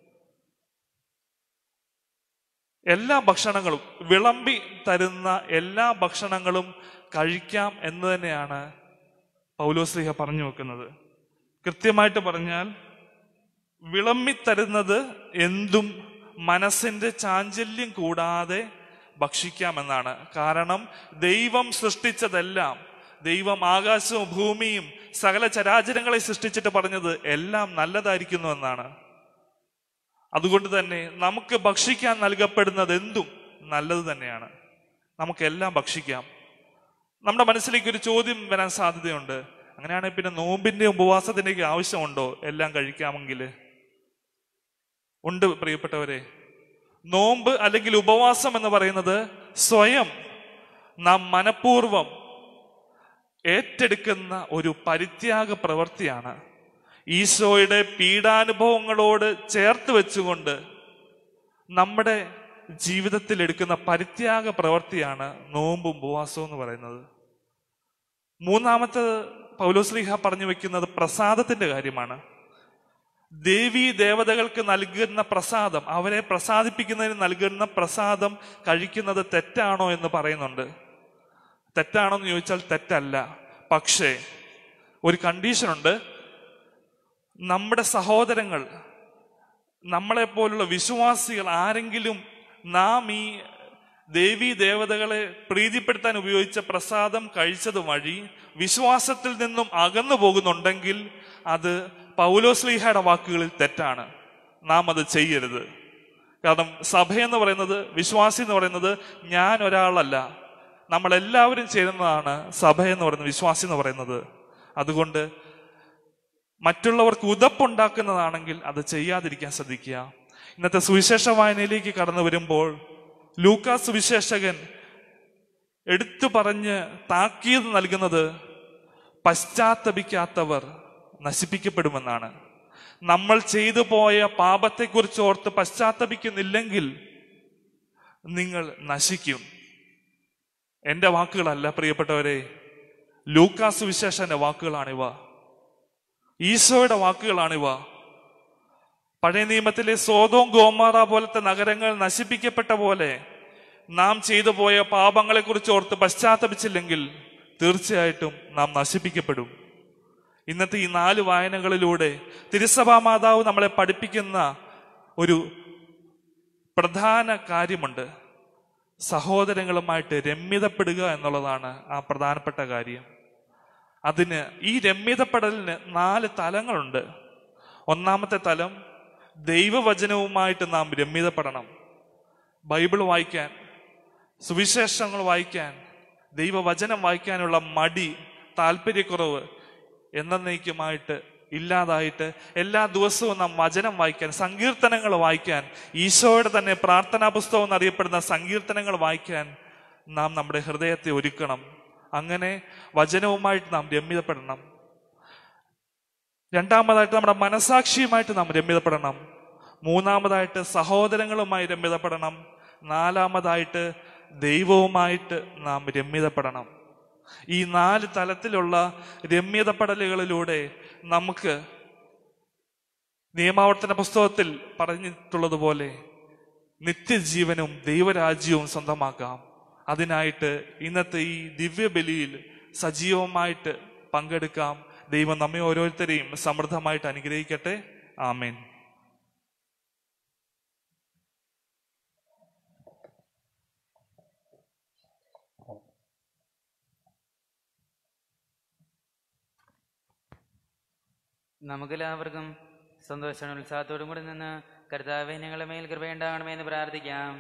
എല്ലാ ഭക്ഷണങ്ങളും വിളമ്പി തരുന്ന എല്ലാ ഭക്ഷണങ്ങളും കഴിക്കാം എന്ന് തന്നെയാണ് പൗലോസ്ലിഹ പറഞ്ഞു വെക്കുന്നത് കൃത്യമായിട്ട് പറഞ്ഞാൽ വിളമ്പി തരുന്നത് എന്തും മനസ്സിന്റെ ചാഞ്ചല്യം കൂടാതെ ഭക്ഷിക്കാമെന്നാണ് കാരണം ദൈവം സൃഷ്ടിച്ചതെല്ലാം ദൈവം ആകാശവും ഭൂമിയും സകല ചരാചരങ്ങളെ സൃഷ്ടിച്ചിട്ട് പറഞ്ഞത് എല്ലാം നല്ലതായിരിക്കുന്നു എന്നാണ് അതുകൊണ്ട് തന്നെ നമുക്ക് ഭക്ഷിക്കാൻ നൽകപ്പെടുന്നത് എന്തും നല്ലത് തന്നെയാണ് നമുക്കെല്ലാം ഭക്ഷിക്കാം നമ്മുടെ മനസ്സിലേക്ക് ഒരു ചോദ്യം വരാൻ സാധ്യതയുണ്ട് അങ്ങനെയാണെങ്കിൽ പിന്നെ നോമ്പിന്റെ ഉപവാസത്തിന്റെയൊക്കെ ആവശ്യമുണ്ടോ എല്ലാം കഴിക്കാമെങ്കിൽ ഉണ്ട് പ്രിയപ്പെട്ടവരെ നോമ്പ് അല്ലെങ്കിൽ ഉപവാസം എന്ന് പറയുന്നത് സ്വയം നാം മനഃപൂർവം ഏറ്റെടുക്കുന്ന ഒരു പരിത്യാഗ പ്രവൃത്തിയാണ് ഈശോയുടെ പീഡാനുഭവങ്ങളോട് ചേർത്ത് വെച്ചുകൊണ്ട് നമ്മുടെ ജീവിതത്തിൽ എടുക്കുന്ന പരിത്യാഗ പ്രവൃത്തിയാണ് നോമ്പും ഉപവാസവും എന്ന് പറയുന്നത് മൂന്നാമത്തെ പൗലോസ്ലിഹ പറഞ്ഞു വെക്കുന്നത് പ്രസാദത്തിന്റെ കാര്യമാണ് ദേവീ ദേവതകൾക്ക് നൽകുന്ന പ്രസാദം അവരെ പ്രസാദിപ്പിക്കുന്നതിന് നൽകുന്ന പ്രസാദം കഴിക്കുന്നത് തെറ്റാണോ എന്ന് പറയുന്നുണ്ട് തെറ്റാണോ എന്ന് ചോദിച്ചാൽ തെറ്റല്ല പക്ഷേ ഒരു കണ്ടീഷനുണ്ട് നമ്മുടെ സഹോദരങ്ങൾ നമ്മളെ പോലുള്ള വിശ്വാസികൾ ആരെങ്കിലും നാം ഈ ദേവീ ദേവതകളെ പ്രീതിപ്പെടുത്താൻ ഉപയോഗിച്ച പ്രസാദം കഴിച്ചത് വഴി വിശ്വാസത്തിൽ നിന്നും അകന്നു പോകുന്നുണ്ടെങ്കിൽ അത് പൗലോസ്ലീഹയുടെ വാക്കുകളിൽ തെറ്റാണ് നാം അത് ചെയ്യരുത് കാരണം സഭയെന്ന് പറയുന്നത് വിശ്വാസി എന്ന് പറയുന്നത് ഞാൻ ഒരാളല്ല നമ്മളെല്ലാവരും ചേരുന്നതാണ് സഭ എന്ന് പറയുന്നത് വിശ്വാസി എന്ന് പറയുന്നത് അതുകൊണ്ട് മറ്റുള്ളവർക്ക് ഉതപ്പുണ്ടാക്കുന്നതാണെങ്കിൽ അത് ചെയ്യാതിരിക്കാൻ ശ്രദ്ധിക്കുക ഇന്നത്തെ സുവിശേഷ വായനയിലേക്ക് കടന്നു വരുമ്പോൾ ലൂക്കാ സുവിശേഷകൻ എടുത്തു പറഞ്ഞ് താക്കീത് നൽകുന്നത് പശ്ചാത്തപിക്കാത്തവർ നശിപ്പിക്കപ്പെടുമെന്നാണ് നമ്മൾ ചെയ്തു പോയ പാപത്തെക്കുറിച്ച് ഓർത്ത് പശ്ചാത്തപിക്കുന്നില്ലെങ്കിൽ നിങ്ങൾ നശിക്കും എന്റെ വാക്കുകളല്ല പ്രിയപ്പെട്ടവരെ ലൂക്കാ സുവിശേഷന്റെ വാക്കുകളാണിവ ഈശോയുടെ വാക്കുകളാണിവ പഴയ നിയമത്തിലെ സോതോം ഗോമാറ പോലത്തെ നഗരങ്ങൾ നശിപ്പിക്കപ്പെട്ട പോലെ നാം ചെയ്തു പോയ പാപങ്ങളെക്കുറിച്ച് ഓർത്ത് പശ്ചാത്തപിച്ചില്ലെങ്കിൽ തീർച്ചയായിട്ടും നാം നശിപ്പിക്കപ്പെടും ഇന്നത്തെ ഈ നാല് വായനകളിലൂടെ തിരുസഭാ മാതാവ് നമ്മളെ പഠിപ്പിക്കുന്ന ഒരു പ്രധാന കാര്യമുണ്ട് സഹോദരങ്ങളുമായിട്ട് രമ്യതപ്പെടുക എന്നുള്ളതാണ് ആ പ്രധാനപ്പെട്ട കാര്യം അതിന് ഈ രമ്യതപ്പെടലിന് നാല് തലങ്ങളുണ്ട് ഒന്നാമത്തെ തലം ദൈവവചനവുമായിട്ട് നാം രമ്യതപ്പെടണം ബൈബിൾ വായിക്കാൻ സുവിശേഷങ്ങൾ വായിക്കാൻ ദൈവവചനം വായിക്കാനുള്ള മടി താല്പര്യക്കുറവ് എന്നേക്കുമായിട്ട് ഇല്ലാതായിട്ട് എല്ലാ ദിവസവും നാം വചനം വായിക്കാൻ സങ്കീർത്തനങ്ങൾ വായിക്കാൻ ഈശോയുടെ തന്നെ പ്രാർത്ഥനാ പുസ്തകം എന്നറിയപ്പെടുന്ന സങ്കീർത്തനങ്ങൾ വായിക്കാൻ നാം നമ്മുടെ ഹൃദയത്തെ ഒരുക്കണം അങ്ങനെ വചനവുമായിട്ട് നാം രമ്യതപ്പെടണം രണ്ടാമതായിട്ട് നമ്മുടെ മനസാക്ഷിയുമായിട്ട് നാം രമ്യതപ്പെടണം മൂന്നാമതായിട്ട് സഹോദരങ്ങളുമായി രമ്യതപ്പെടണം നാലാമതായിട്ട് ദൈവവുമായിട്ട് നാം രമ്യതപ്പെടണം ഈ നാല് തലത്തിലുള്ള രമ്യതപ്പെടലുകളിലൂടെ നമുക്ക് നിയമാവർത്തന പുസ്തകത്തിൽ പറഞ്ഞിട്ടുള്ളതുപോലെ നിത്യജീവനും ദൈവരാജ്യവും സ്വന്തമാക്കാം അതിനായിട്ട് ഇന്നത്തെ ഈ ദിവ്യബലിയിൽ സജീവമായിട്ട് പങ്കെടുക്കാം ദൈവം നമ്മെ ഓരോരുത്തരെയും സമൃദ്ധമായിട്ട് അനുഗ്രഹിക്കട്ടെ ആമേൻ നമുക്കെല്ലാവർക്കും സന്തോഷവും ഉത്സാഹത്തോടും കൂടി നിന്ന് കർത്താവെ ഞങ്ങളുടെ മേൽ കൃപയുണ്ടാകണമേ എന്ന് പ്രാർത്ഥിക്കാം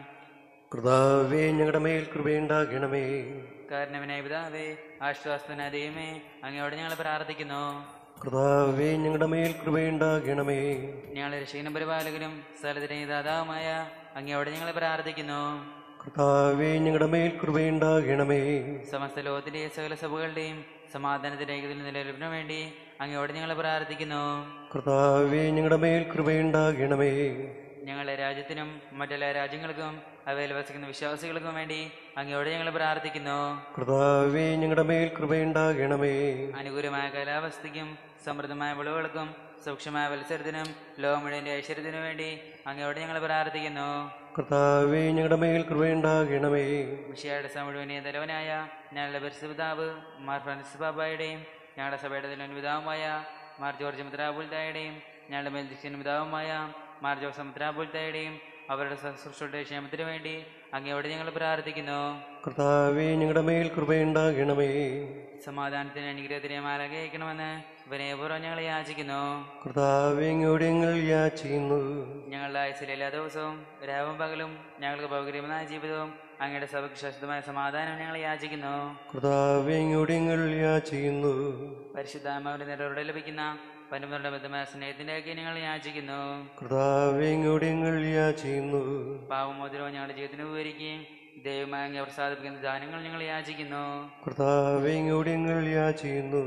കർത്താവേ ഞങ്ങളുടെ മേൽ കൃപയുണ്ടാകണമേ കാരണവിനായ പിതാവേ ആശ്വാസത്തിനായ ദൈവമേ അങ്ങയോട് ഞങ്ങൾ പ്രാർത്ഥിക്കുന്നു കർത്താവേ ഞങ്ങളുടെ മേൽ കൃപയുണ്ടാകണമേ ഞങ്ങളുടെ രക്ഷകനും പരിപാലകനും സ്ഥലത്തിനെ ദാതാവുമായ അങ്ങയോട് ഞങ്ങൾ പ്രാർത്ഥിക്കുന്നു കർത്താവേ ഞങ്ങളുടെ മേൽ കൃപയുണ്ടാകണമേ സമസ്ത ലോകത്തിലെ സകല സഭകളുടെയും സമാധാനത്തിന്റെ ഏകത്തിൽ നിലനിൽപ്പിനു വേണ്ടി അങ്ങയോട് ഞങ്ങൾ പ്രാർത്ഥിക്കുന്നു കർത്താവേ ഞങ്ങളുടെ മേൽ കൃപയുണ്ടാകണമേ ഞങ്ങളുടെ രാജ്യത്തിനും മറ്റെല്ലാ രാജ്യങ്ങൾക്കും അവയിൽ വസിക്കുന്ന വിശ്വാസികൾക്കും വേണ്ടി അങ്ങയോട് ഞങ്ങൾ പ്രാർത്ഥിക്കുന്നു കർത്താവേ ഞങ്ങളുടെ മേൽ കൃപയുണ്ടാകണമേ അനുകൂലമായ കാലാവസ്ഥയ്ക്കും സമൃദ്ധമായ വിളവുകൾക്കും സൂക്ഷ്മമായ മത്സരത്തിനും ലോകം മുഴുവന്റെ ഐശ്വര്യത്തിനു വേണ്ടി അങ്ങയോട് ഞങ്ങൾ പ്രാർത്ഥിക്കുന്നു കർത്താവേ ഞങ്ങളുടെ മേൽ കൃപയുണ്ടാകണമേ വിഷയയുടെ മുഴുവനെ തലവനായ ഞങ്ങളുടെ പരിശുപിതാവ് മാർ ഫ്രാൻസിസ് ബാബായുടെയും ഞങ്ങളുടെ സഭയുടെ തലവൻ പിതാവുമായ മാർ ജോർജ് മിത്രാബുൽത്തായുടെയും ഞങ്ങളുടെ മേൽദിക്ഷൻ പിതാവുമായ മാർ ജോസഫ് മിത്രാബുൽത്തായുടെയും അവരുടെ ശുശ്രൂഷയുടെ ക്ഷേമത്തിനു വേണ്ടി അങ്ങയോട് ഞങ്ങൾ പ്രാർത്ഥിക്കുന്നു കർത്താവേ ഞങ്ങളുടെ മേൽ കൃപയുണ്ടാകണമേ സമാധാനത്തിന് അനുഗ്രഹത്തിനെ മാലകയക്കണമെന്ന് വിനയപൂർവ്വം ഞങ്ങൾ യാചിക്കുന്നു കർത്താവേ ഇങ്ങോട്ട് ഞങ്ങൾ യാചിക്കുന്നു ഞങ്ങളുടെ ആയുസിലെ എല്ലാ ദിവസവും രാവും പകലും ഞങ്ങൾക്ക് പൗകര്യമായ ജീവിതവും അങ്ങയുടെ സഭയ്ക്ക് ശാശ്വതമായ സമാധാനവും ഞങ്ങൾ യാചിക്കുന്നു കർത്താവേ ഇങ്ങോട്ട് ഞങ്ങൾ യാചിക്കുന്നു പരിശുദ്ധാത്മാവിന്റെ നിറവോടെ ലഭിക്കുന്ന പരമ്പരയുടെ ബന്ധമായ സ്നേഹത്തിലേക്ക് ഞങ്ങൾ യാചിക്കുന്നു കർത്താവേ ഇങ്ങോട്ട് ഞങ്ങൾ യാചിക്കുന്നു പാവമോചനവും ഞങ്ങളുടെ ജീവിതത്തിന് ഉപകരിക്കുകയും ദൈവമായി അങ്ങ് പ്രസാദിപ്പിക്കുന്ന ദാനങ്ങൾ ഞങ്ങൾ യാചിക്കുന്നു കർത്താവേ ഇങ്ങോട്ട് ഞങ്ങൾ യാചിക്കുന്നു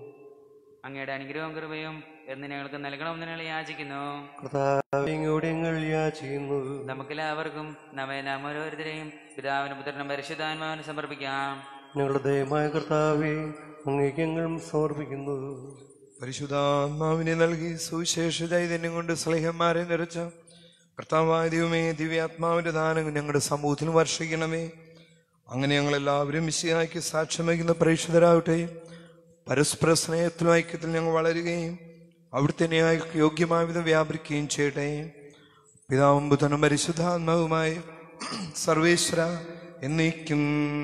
അങ്ങയുടെ അനുഗ്രഹവും കൃപയും എന്ന് ഞങ്ങൾക്ക് നൽകണമെന്ന് ഞങ്ങൾ യാചിക്കുന്നു കർത്താവേ ഇങ്ങോട്ട് ഞങ്ങൾ യാചിക്കുന്നു നമുക്കെല്ലാവർക്കും നമ്മെ നാം ഓരോരുത്തരെയും പിതാവിനും പുത്രനും പരിശുദ്ധാത്മാവിനും സമർപ്പിക്കാം ഞങ്ങളുടെ ദയമായ കർത്താവെ അങ്ങേക്ക് ഞങ്ങളും സമർപ്പിക്കുന്നു പരിശുദ്ധാത്മാവിനെ നൽകി സുവിശേഷ ചൈതന്യം കൊണ്ട് സ്ലേഹന്മാരെ നിറച്ച കർത്താവായ ദൈവമേ ദിവ്യാത്മാവിന്റെ ദാനം ഞങ്ങളുടെ സമൂഹത്തിൽ വർഷിക്കണമേ അങ്ങനെ ഞങ്ങളെല്ലാവരും വിശയാക്കി സാക്ഷ്യം വയ്ക്കുന്ന പ്രേക്ഷിതരാകട്ടെ പരസ്പര സ്നേഹത്തിലും ഐക്യത്തിൽ ഞങ്ങൾ വളരുകയും അവിടുത്തെ ന്യായക്ക് യോഗ്യമായ വിധം വ്യാപരിക്കുകയും ചെയ്യട്ടെ പിതാവും ബുധനും പരിശുദ്ധാത്മാവുമായ സർവേശ്വര എന്നേക്കും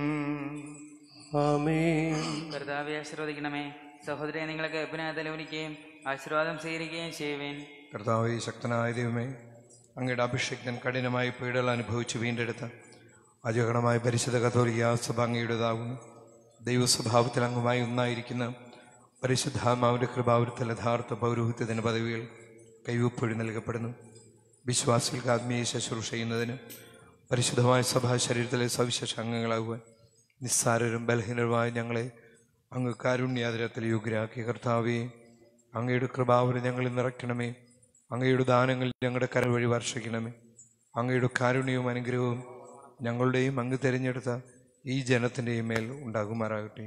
ആമേൻ കർത്താവെ ആശീർവദിക്കണമേ സഹോദരനെ നിങ്ങൾക്ക് എപ്പിനായ തലവനിക്കുകയും ആശീർവാദം സ്വീകരിക്കുകയും ചെയ്യുവേൻ കർത്താവെ ശക്തനായ ദൈവമേ അങ്ങയുടെ അഭിഷേക്തൻ കഠിനമായി പീഡകൾ അനുഭവിച്ച് വീണ്ടെടുത്ത അജഗണമായ പരിശുദ്ധ കത്തോലിക്ക സഭ അങ്ങയുടേതാകുന്നു ദൈവസ്വഭാവത്തിൽ അംഗമായി ഒന്നായിരിക്കുന്ന പരിശുദ്ധാത്മാവിന്റെ കൃപാവൃത്തിൽ യഥാർത്ഥ പൗരോഹിത്യത്തിന് പദവികൾ കൈവപ്പൊഴി നൽകപ്പെടുന്നു വിശ്വാസികൾക്ക് ആത്മീയ ശുശ്രൂഷ ചെയ്യുന്നതിന് പരിശുദ്ധമായ സഭാ ശരീരത്തിലെ സവിശേഷ അംഗങ്ങളാകുവാൻ നിസ്സാരരും ബലഹീനരുമായ ഞങ്ങളെ അങ്ങ് കാരുണ്യാതിരത്തിൽ യോഗ്യരാക്കി കർത്താവേ അങ്ങയുടെ കൃപാവരം ഞങ്ങളിൽ നിറയ്ക്കണമേ അങ്ങയുടെ ദാനങ്ങൾ ഞങ്ങളുടെ കര വഴി വർഷിക്കണമേ അങ്ങയുടെ കാരുണ്യവും അനുഗ്രഹവും ഞങ്ങളുടെയും അങ്ങ് തിരഞ്ഞെടുത്ത ഈ ജനത്തിൻ്റെയും മേൽ ഉണ്ടാകുമാറാകട്ടെ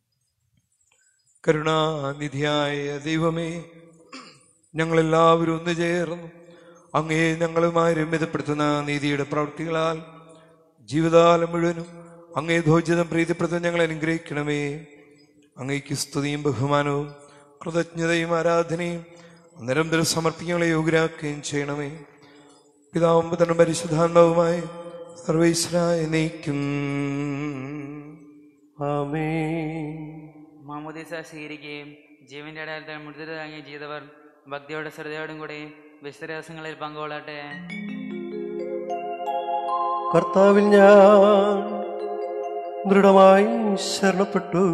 കരുണാനിധിയായ ദൈവമേ ഞങ്ങളെല്ലാവരും ഒന്ന് ചേർന്നു അങ്ങേ ഞങ്ങളുമായി രമ്യതപ്പെടുത്തുന്ന നീതിയുടെ പ്രവൃത്തികളാൽ ജീവിതകാലം മുഴുവനും അങ്ങേ ധോജിതം പ്രീതിപ്പെടുത്താൻ ഞങ്ങൾ അനുഗ്രഹിക്കണമേ അങ്ങേക്ക് സ്തുതിയും ബഹുമാനവും കൃതജ്ഞതയും ആരാധനയും നിരന്തരം സമർപ്പിക്കാനുള്ള യോഗ്യരാക്കുകയും ചെയ്യണമേ പിതാവും പുത്രനും പരിശുദ്ധാത്മാവുമായി സർവേശ്വരായ നയിക്കും ആമേൻ മാമോദീസ സ്വീകരിക്കുകയും ജീവന്റെ അടയാളത്തിൽ മുഴുതലാങ്ങി ചെയ്തവർ ഭക്തിയോടെ ശ്രദ്ധയോടും കൂടി വിശുദ്ധരഹസ്യങ്ങളിൽ പങ്കുകൊള്ളട്ടെ കർത്താവിൽ ഞാൻ ദൃഢമായി ശരണപ്പെട്ടു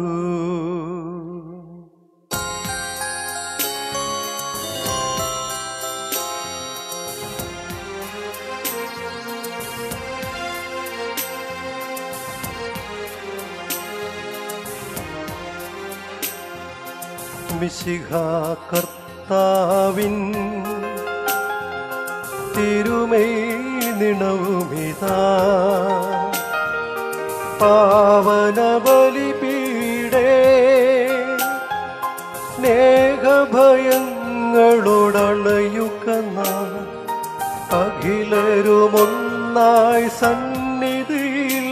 മിശിഹ കർത്താവിൻ തിരുമൈ നിണവുമിതാ പാവന ബലിപീടേ സ്നേഹഭയങ്ങളോടണയുക്കുന്ന അഖിലരുമൊന്നായി സന്നിധിയിൽ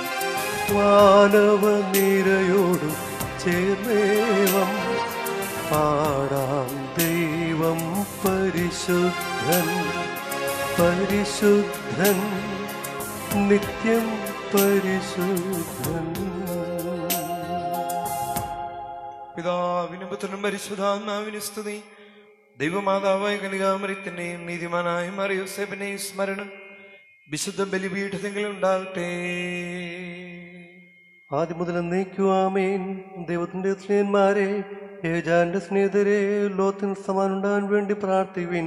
മാനവ നിരയോടു ചേർന്നേവം പാടാം ദൈവം പരിശുദ്ധൻ പരിശുദ്ധൻ നിത്യം പരിശുദ്ധൻ പിതാവിനും പുത്രനും പരിശുദ്ധാത്മാവിന് സ്തുതി ദൈവമാതാവായ കനികാമറിത്തിന്റെയും നീതിമാനായ മറിയൂസേബിന്റെയും സ്മരണം വിശുദ്ധ ബലിപീഠത്തിൽ ഉണ്ടാകട്ടെ ആദ്യം മുതൽ എന്നേക്കുവാമേൻ ദൈവത്തിന്റെ സ്നേഹന്മാരെ ഏജാന്റെ സ്നേഹിതരെ ലോകത്തിന് സമാനുണ്ടാകാൻ വേണ്ടി പ്രാർത്ഥിവിൻ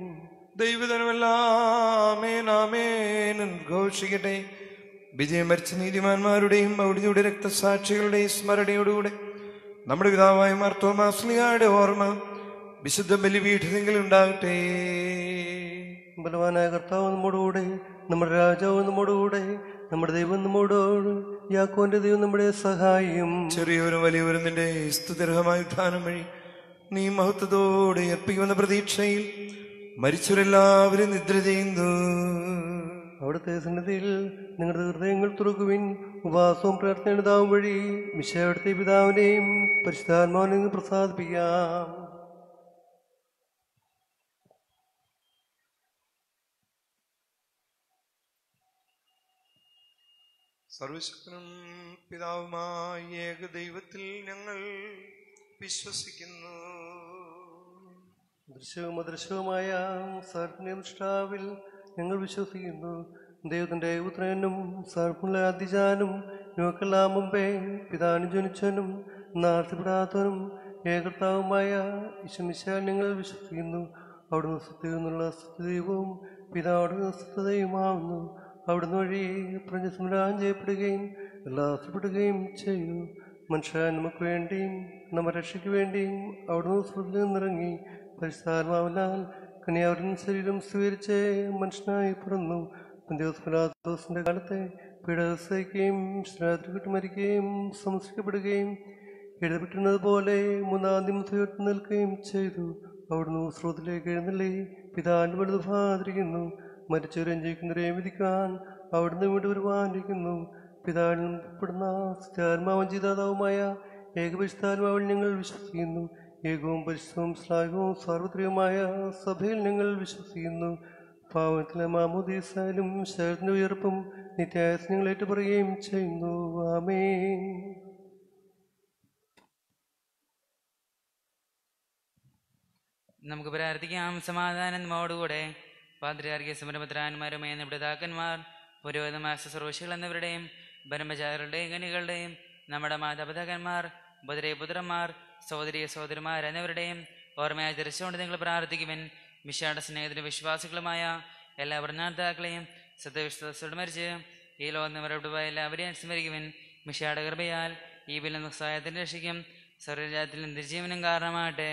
ദൈവതനമെല്ലാമേനാമേൻ ഘോഷിക്കട്ടെ വിജയം മരിച്ച നീതിമാന്മാരുടെയും അവിടുത്തെ രക്തസാക്ഷികളുടെയും സ്മരണയോടുകൂടെ നമ്മുടെ പിതാവായ മാർത്തോമാസ്ലിയായുടെ ഓർമ്മ വിശുദ്ധ ബലിപീഠത്തിൽ ഉണ്ടാകട്ടെ ബലവാനായ കർത്താവ് നമ്മോടുകൂടെ നമ്മുടെ രാജാവ് നമ്മോടുകൂടെ നമ്മുടെ ദൈവം നമ്മോടോട് യാക്കോന്റെ ദൈവം നമ്മുടെ സഹായം ചെറിയവരും വലിയവരും നിന്റെ സ്തുതിർഹമായ ഉത്ഥാനം വഴി നീ മഹത്വത്തോടെ അർപ്പിക്കുമെന്ന പ്രതീക്ഷയിൽ മരിച്ചവരെല്ലാവരും നിദ്ര ചെയ്യുന്നു അവിടുത്തെ സന്നിധിയിൽ നിങ്ങളുടെ ഹൃദയങ്ങൾ തുറക്കുവിൻ ഉപവാസവും പ്രാർത്ഥനയുണ്ടാവും വഴി വിശയുടെ പിതാവിനെയും പരിശുദ്ധാത്മാവിനെയും പ്രസാദിപ്പിക്കാം സർവശക്തനും പിതാവുമായ ഏക ദൈവത്തിൽ ഞങ്ങൾ വിശ്വസിക്കുന്നു ദൃശ്യവും അദൃശ്യവുമായ സർവനിഷ്ഠാവിൽ ഞങ്ങൾ വിശ്വസിക്കുന്നു ദൈവത്തിന്റെ പുത്രനും സർപ്പുള്ള അതിജാനും ഞങ്ങൾക്കെല്ലാം മുമ്പേ പിതാനും ജനിച്ചവനും നാർത്തിപ്പെടാത്തവനും ഏകർത്താവുമായ ഈശ്വമിശാൽ ഞങ്ങൾ വിശ്വസിക്കുന്നു അവിടുന്ന് സത്യത്തിൽ നിന്നുള്ള സത്യദൈവവും പിതാവുടെ സത്യതയുമാവുന്നു അവിടുന്ന് വഴി പ്രജസംരാജം ചെയ്യപ്പെടുകയും ഉല്ലാസപ്പെടുകയും ചെയ്തു മനുഷ്യ നമുക്ക് വേണ്ടിയും നമ്മുടെ രക്ഷയ്ക്ക് വേണ്ടിയും അവിടുന്ന് സ്വർഗത്തിൽ നിന്നിറങ്ങി പരിസ്ഥാത്മാവിനാൽ കന്യാവരൻ ശരീരം സ്വീകരിച്ച് മനുഷ്യനായി പിറന്നു പന്തിയോസ്മരാദോസിന്റെ കാലത്തെ പിടസയ്ക്കുകയും ശ്രാദ്ധിട്ട് മരിക്കുകയും സംസ്കരിക്കപ്പെടുകയും എഴുതപ്പെട്ടിരുന്നത് പോലെ മൂന്നാം ദിനത്തിൽ ഉയർത്തി നിൽക്കുകയും ചെയ്തു അവിടുന്ന് സ്രോതിലേക്ക് എഴുന്നള്ളി പിതാവിൻ്റെ വലുത് ഭാതിരിക്കുന്നു മരിച്ചവരെയും ജയിക്കുന്നവരെയും വിധിക്കാൻ അവിടുന്ന് വീണ്ടും വരുവാനിരിക്കുന്നു പിതാവിൽ നിന്നപ്പെടുന്ന സത്യാത്മാവും ജീതാതാവുമായ ഏകപരിശുദ്ധാത്മാവിൽ ഞങ്ങൾ വിശ്വസിക്കുന്നു ഏകവും പരിശുദ്ധവും ശ്ലാഘവും സാർവത്രികമായ സഭയിൽ ഞങ്ങൾ വിശ്വസിക്കുന്നു പാവത്തിലെ മാമോദീസായാലും ശരീരത്തിന്റെ ഉയർപ്പും നിത്യായസ് ഞങ്ങൾ ഏറ്റുപറയുകയും ചെയ്യുന്നു ആമേ നമുക്ക് പ്രാർത്ഥിക്കാം സമാധാനം നമ്മോടുകൂടെ പാത്രിയാർക്കിയ സമരപത്രാന്മാരും പിതാക്കന്മാർ പുരോഹിതമായ ശുശ്രൂഷകൾ എന്നിവരുടെയും ബ്രഹ്മചാരികളുടെയും കനികളുടെയും നമ്മുടെ മാതാപിതാക്കന്മാർ ബുധരെ പുത്രന്മാർ സഹോദരി സഹോദരിമാർ എന്നിവരുടെയും ഓർമ്മയായി തിരിച്ചുകൊണ്ട് നിങ്ങൾ പ്രാർത്ഥിക്കുവൻ മിഷയുടെ സ്നേഹത്തിലും വിശ്വാസികളുമായ എല്ലാ ഭരണാർത്ഥാക്കളെയും സത്യവിശ്വാസത്തോട് മരിച്ച് ഈ ലോകം നിവരുടെ പോയ എല്ലാവരെയും സ്മരിക്കുവൻ മിഷയുടെ കൃപയാൽ ഈ ബില്ലും സഹായത്തിന് രക്ഷിക്കും സർവ്വരാജ്യത്തിലും നിർജീവനും കാരണമാകട്ടെ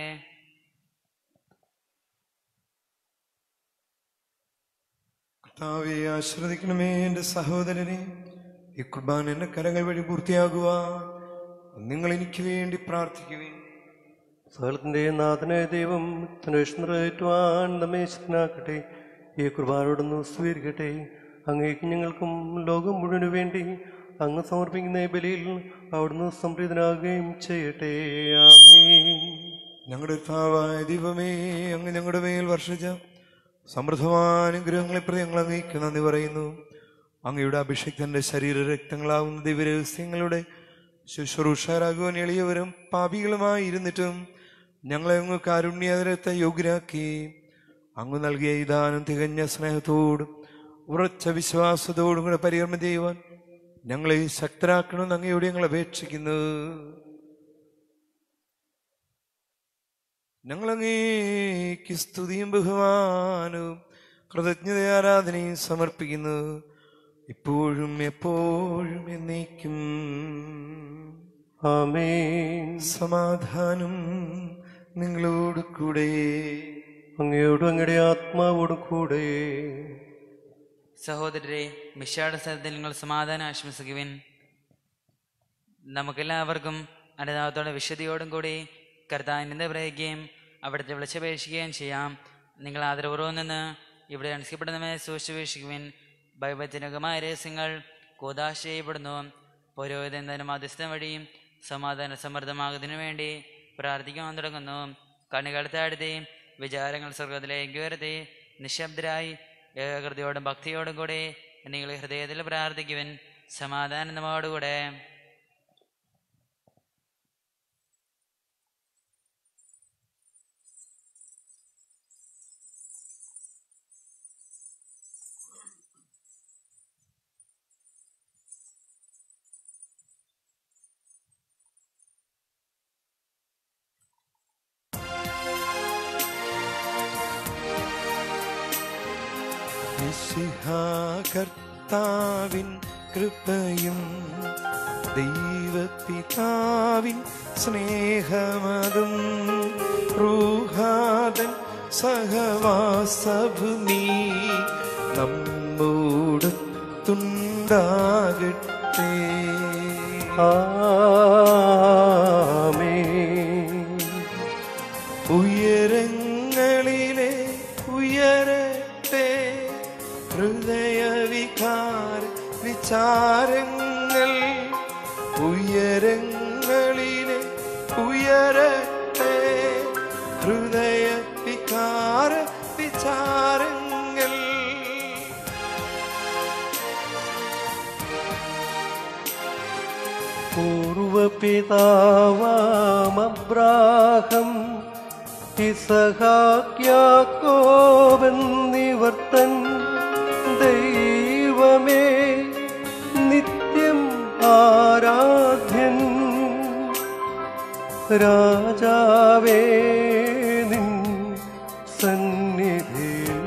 കർത്താവെ ആശ്രദിക്കണമേ എൻ്റെ സഹോദരനെ ഈ കുർബാന എൻ്റെ കരങ്ങൾ വഴി പൂർത്തിയാകുവാൻ നിങ്ങൾ എനിക്ക് വേണ്ടി പ്രാർത്ഥിക്കുവേ സകലത്തിന്റെ നാഥനായ ദൈവം തനുഷ്ണ നിറവേറ്റുവാൻ നമ്മെ ശക്തനാക്കട്ടെ ഈ കുർബാനോടൊന്ന് സ്വീകരിക്കട്ടെ അങ്ങേക്ക് ഞങ്ങൾക്കും ലോകം മുഴുവനു വേണ്ടി അങ്ങ് സമർപ്പിക്കുന്ന ഈ ബലിയിൽ അവിടുന്ന് സംപ്രീതനാകുകയും ചെയ്യട്ടെ ആമേൻ ഞങ്ങളുടെ കർത്താവായ ദൈവമേ അങ്ങ് ഞങ്ങളുടെ മേൽ വർഷിച്ച സമൃദ്ധമായ അനുഗ്രഹങ്ങളെ പ്രതി ഞങ്ങൾ അങ്ങേക്ക് നന്ദി പറയുന്നു അങ്ങയുടെ അഭിഷേക്തന്റെ ശരീര രക്തങ്ങളാവുന്ന ദിവരഹസ്യങ്ങളുടെ ശുശ്രൂഷരാകുവാൻ എളിയവരും പാപികളുമായി ഇരുന്നിട്ടും ഞങ്ങളെ അങ്ങ് കാരുണ്യതരത്തെ യോഗ്യരാക്കി അങ്ങ് നൽകിയ ഈ ദാനം തികഞ്ഞ സ്നേഹത്തോടും ഉറച്ച വിശ്വാസത്തോടും കൂടെ പരികർമ്മം ചെയ്യുവാൻ ഞങ്ങളെ ശക്തരാക്കണമെന്ന് അങ്ങയോട് ഞങ്ങൾ അപേക്ഷിക്കുന്നു ഞങ്ങളങ്ങേക്ക് സ്തുതിയും ബഹുമാനവും കൃതജ്ഞത ആരാധനയും സമർപ്പിക്കുന്നു ഇപ്പോഴും എപ്പോഴും എന്നേക്കും ആമേൻ സമാധാനം നിങ്ങളോട് കൂടെ അങ്ങയോടും അങ്ങയുടെ ആത്മാവോടും കൂടെ സഹോദരരെ മിഷയുടെ സ്ഥലത്തിൽ നിങ്ങൾ സമാധാനം ആശംസിക്കുവിൻ നമുക്കെല്ലാവർക്കും അനുതാപത്തോടെ വിശുദ്ധിയോടും കൂടി കർത്താവിനെ പറയുകയും അവിടുത്തെ വിളിച്ചപേക്ഷിക്കുകയും ചെയ്യാം നിങ്ങൾ ആദരപൂർവ്വം നിന്ന് ഇവിടെ അനുഷ്ഠിക്കപ്പെടുന്നവയെ സൂക്ഷിച്ചുപേക്ഷിക്കുവിൻ ഭയഭജനകമായ രഹസ്യങ്ങൾ കൂതാശ ചെയ്യപ്പെടുന്നു പുരോഹിതൻ തന്നെ മധ്യസ്ഥം വഴിയും സമാധാന സമൃദ്ധമാകുന്നതിനു വേണ്ടി പ്രാർത്ഥിക്കാൻ തുടങ്ങുന്നു കണ്ണുകൾ താഴ്ത്തി വിചാരങ്ങൾ സ്വർഗത്തിലേക്ക് ഉയർത്തി നിശബ്ദരായി ഏകൃതിയോടും ഭക്തിയോടും കൂടി നിങ്ങൾ ഹൃദയത്തിൽ പ്രാർത്ഥിക്കുവിൻ സമാധാനം നമ്മോടുകൂടെ കർത്താവിൻ കൃപയും ദൈവപിതാവിൻ സ്നേഹമതും റൂഹാദൻ സഹവാസഭൂമി നമ്മോടത്തുണ്ടാകട്ടെ ആമേൻ ഉയരങ്ങളിലെ ഉയരട്ടെ ഹൃദയവികാര വിചാരങ്ങൾ ഉയരങ്ങളിലെ ഉയരട്ടെ ഹൃദയ വികാര വിചാരങ്ങൾ പൂർവപിതാവാമബ്രാഹം ഇസഹാക്യാക്കോവെന്നിവർത്തൻ ദൈവമേ നിത്യം ആരാധ്യൻ രാജാവേ നിൻ സന്നിധിയിൽ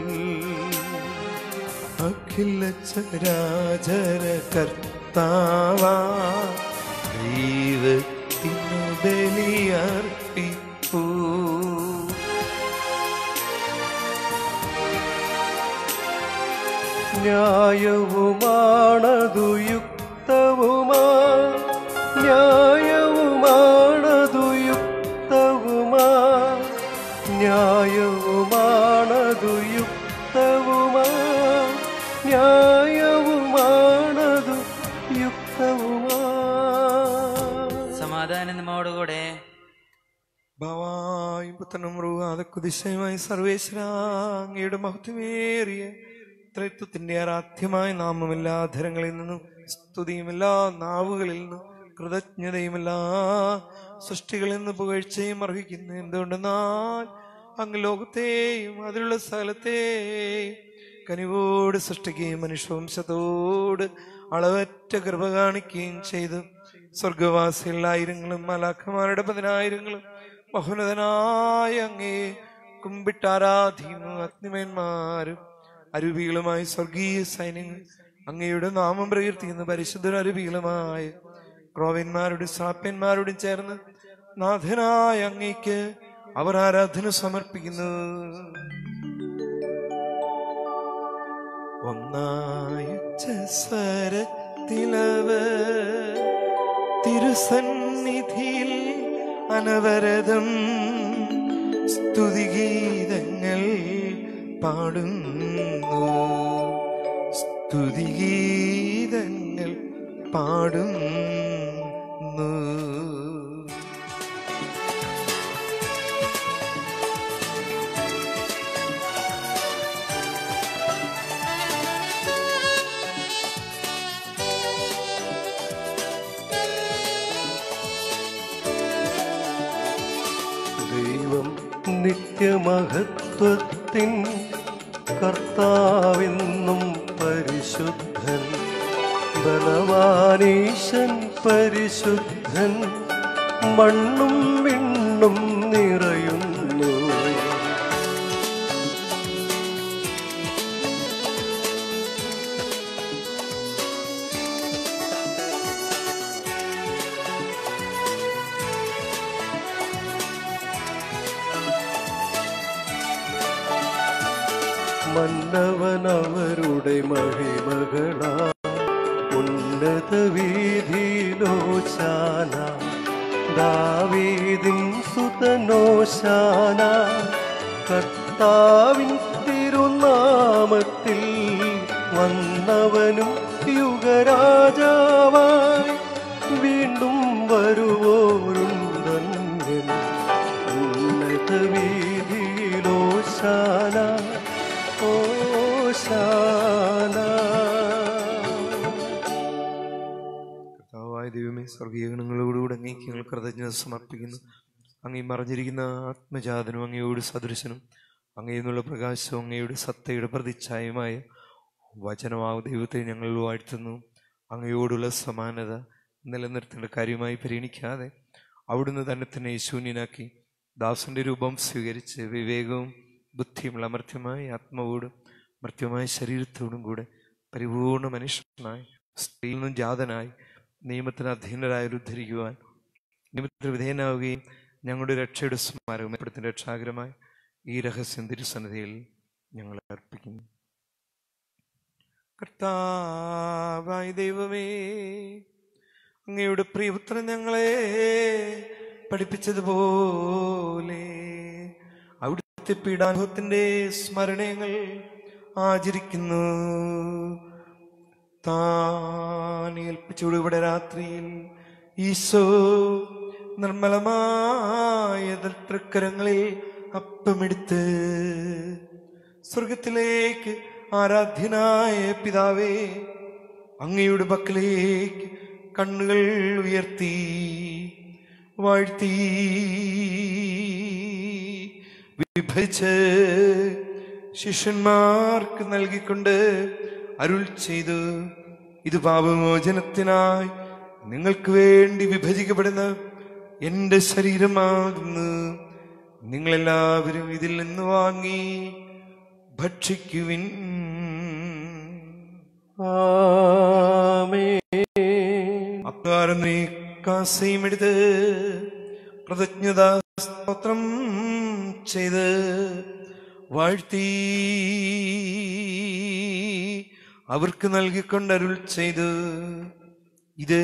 അഖില ചരാചര കർത്താവാ ദൈവത്തിനു ബലിയർപ്പിപ്പൂ ന്യായവുമാണതു യുക്തവുമാ ന്യായവുമാണതു യുക്തവുമാ ന്യായവുമാണതു യുക്തവുമാ ന്യായവുമാണതു യുക്തവുമാ സമാധാനം നമ്മോടുകൂടെ ഭവായും പുത്രനും റൂഹാതക്കുതിശയമായി സർവേശ്വര അങ്ങയുടെ മഹത്വമേറിയ ത്രിത്വത്തിന്റെ ആരാധ്യമായ നാമം എല്ലാ ധരങ്ങളിൽ നിന്നും സ്തുതിയും എല്ലാ നാവുകളിൽ നിന്നും കൃതജ്ഞതയും എല്ലാ സൃഷ്ടികളിൽ നിന്ന് പുകഴ്ചയും അർഹിക്കുന്നു എന്തുകൊണ്ടെന്നാൽ അങ്ങ് ലോകത്തെയും അതിലുള്ള സ്ഥലത്തെയും കനിവോട് സൃഷ്ടിക്കുകയും മനുഷ്യവംശത്തോട് അളവറ്റ കൃപ കാണിക്കുകയും ചെയ്തു സ്വർഗവാസികളായിരങ്ങളും മലാഖമാരുടെ പതിനായിരങ്ങളും മഹോന്നതനായ അങ്ങേ കുമ്പിട്ടാരാധിക്കുന്നു അഗ്നിമേന്മാരും അരുവികളുമായി സ്വർഗീയ സൈന്യങ്ങൾ അങ്ങയുടെ നാമം പ്രകീർത്തിക്കുന്ന പരിശുദ്ധ അരുവികളുമായ ക്രോവന്മാരുടെ സാപ്യന്മാരോടും ചേർന്ന് നാഥനായ അങ്ങേക്ക് അവർ ആരാധന സമർപ്പിക്കുന്നു ഒന്നായുച്ച സ്വരത്തിലവ തിരുസന്നിധിയിൽ അനവരതം സ്തുതിഗീതങ്ങൾ പാടുന്നു സ്തുതിഗീതങ്ങൾ പാടുന്നു ദൈവം നിത്യമഹത്വത്തിൻ കർത്താവെന്നും പരിശുദ്ധൻ ബലവാനീശൻ പരിശുദ്ധൻ മണ്ണും വിണ്ണും നിറയുന്നു മന്നവനവരുടെ മഹിമകളാ ഉന്നത വീതിയിലോശാന ദാവീദിൻ സുതനോശാന കർത്താവിൻ തിരുനാമത്തിൽ വന്നവനും യുഗരാജാവായി വീണ്ടും വരുവോരും ധന്യൻ ഉന്നത വീതിയിലോശാന ഓശാന കർത്താവായ ദൈവമേ സ്വർഗീയ ഗണങ്ങളോടുകൂടെ അങ്ങേക്ക് ഞങ്ങൾ കൃതജ്ഞത സമർപ്പിക്കുന്നു അങ്ങേ മറിഞ്ഞിരിക്കുന്ന ആത്മജാതനും അങ്ങയോട് സദൃശനും അങ്ങയിൽ നിന്നുള്ള പ്രകാശവും അങ്ങയുടെ സത്തയുടെ പ്രതിച്ഛായമായ വചനമാവ് ദൈവത്തെ ഞങ്ങൾ വാഴ്ത്തുന്നു അങ്ങയോടുള്ള സമാനത നിലനിർത്തേണ്ട കാര്യമായി പരിഗണിക്കാതെ അവിടുന്ന് തന്നെ തന്നെ ശൂന്യനാക്കി ദാസന്റെ രൂപം സ്വീകരിച്ച് വിവേകവും ബുദ്ധിയുമുള്ള അമർത്യമായ ആത്മാവോടും മർത്യമായ ശരീരത്തോടും കൂടെ പരിപൂർണ മനുഷ്യനായി സ്ത്രീയിൽ നിന്നും ജാതനായി നിയമത്തിന് അധീനരായി ഉദ്ധരിക്കുവാൻ നിയമത്തിന് വിധേയനാവുകയും ഞങ്ങളുടെ രക്ഷയുടെ സ്മാരകം ഏർപ്പെടുത്തുന്ന രക്ഷാകരമായി ഈ രഹസ്യം തിരുസന്നിധിയിൽ ഞങ്ങൾ അർപ്പിക്കുന്നു കർത്താവായ ദൈവമേ അങ്ങയുടെ പ്രിയപുത്രൻ ഞങ്ങളെ പഠിപ്പിച്ചതുപോലെ അവിടുത്തെ പീഡാനുഭവത്തിന്റെ സ്മരണയങ്ങൾ ആചരിക്കുന്നു താൻ ഏൽപ്പിച്ചുകൊണ്ട് ഇവിടെ രാത്രിയിൽ ഈശോ നിർമ്മലമായ തൃക്കരങ്ങളിൽ അപ്പമെടുത്ത് സ്വർഗത്തിലേക്ക് ആരാധ്യനായ പിതാവേ അങ്ങയുടെ പക്കലേക്ക് കണ്ണുകൾ ഉയർത്തി വാഴ്ത്തി വിഭജിച്ച് ശിഷ്യന്മാർക്ക് നൽകിക്കൊണ്ട് അരുൾ ചെയ്തു ഇത് പാപമോചനത്തിനായി നിങ്ങൾക്ക് വേണ്ടി വിഭജിക്കപ്പെടുന്ന എന്റെ ശരീരമാകുന്നു നിങ്ങളെല്ലാവരും ഇതിൽ നിന്ന് വാങ്ങി ഭക്ഷിക്കുവിൻ ആമേൻ അപ്രകാരം നീ കാസയും എടുത്ത് കൃതജ്ഞത സ്തോത്രം ചെയ്ത് വാഴ്ത്തി അവർക്ക് നൽകിക്കൊണ്ടരുൾ ചെയ്തു ഇത്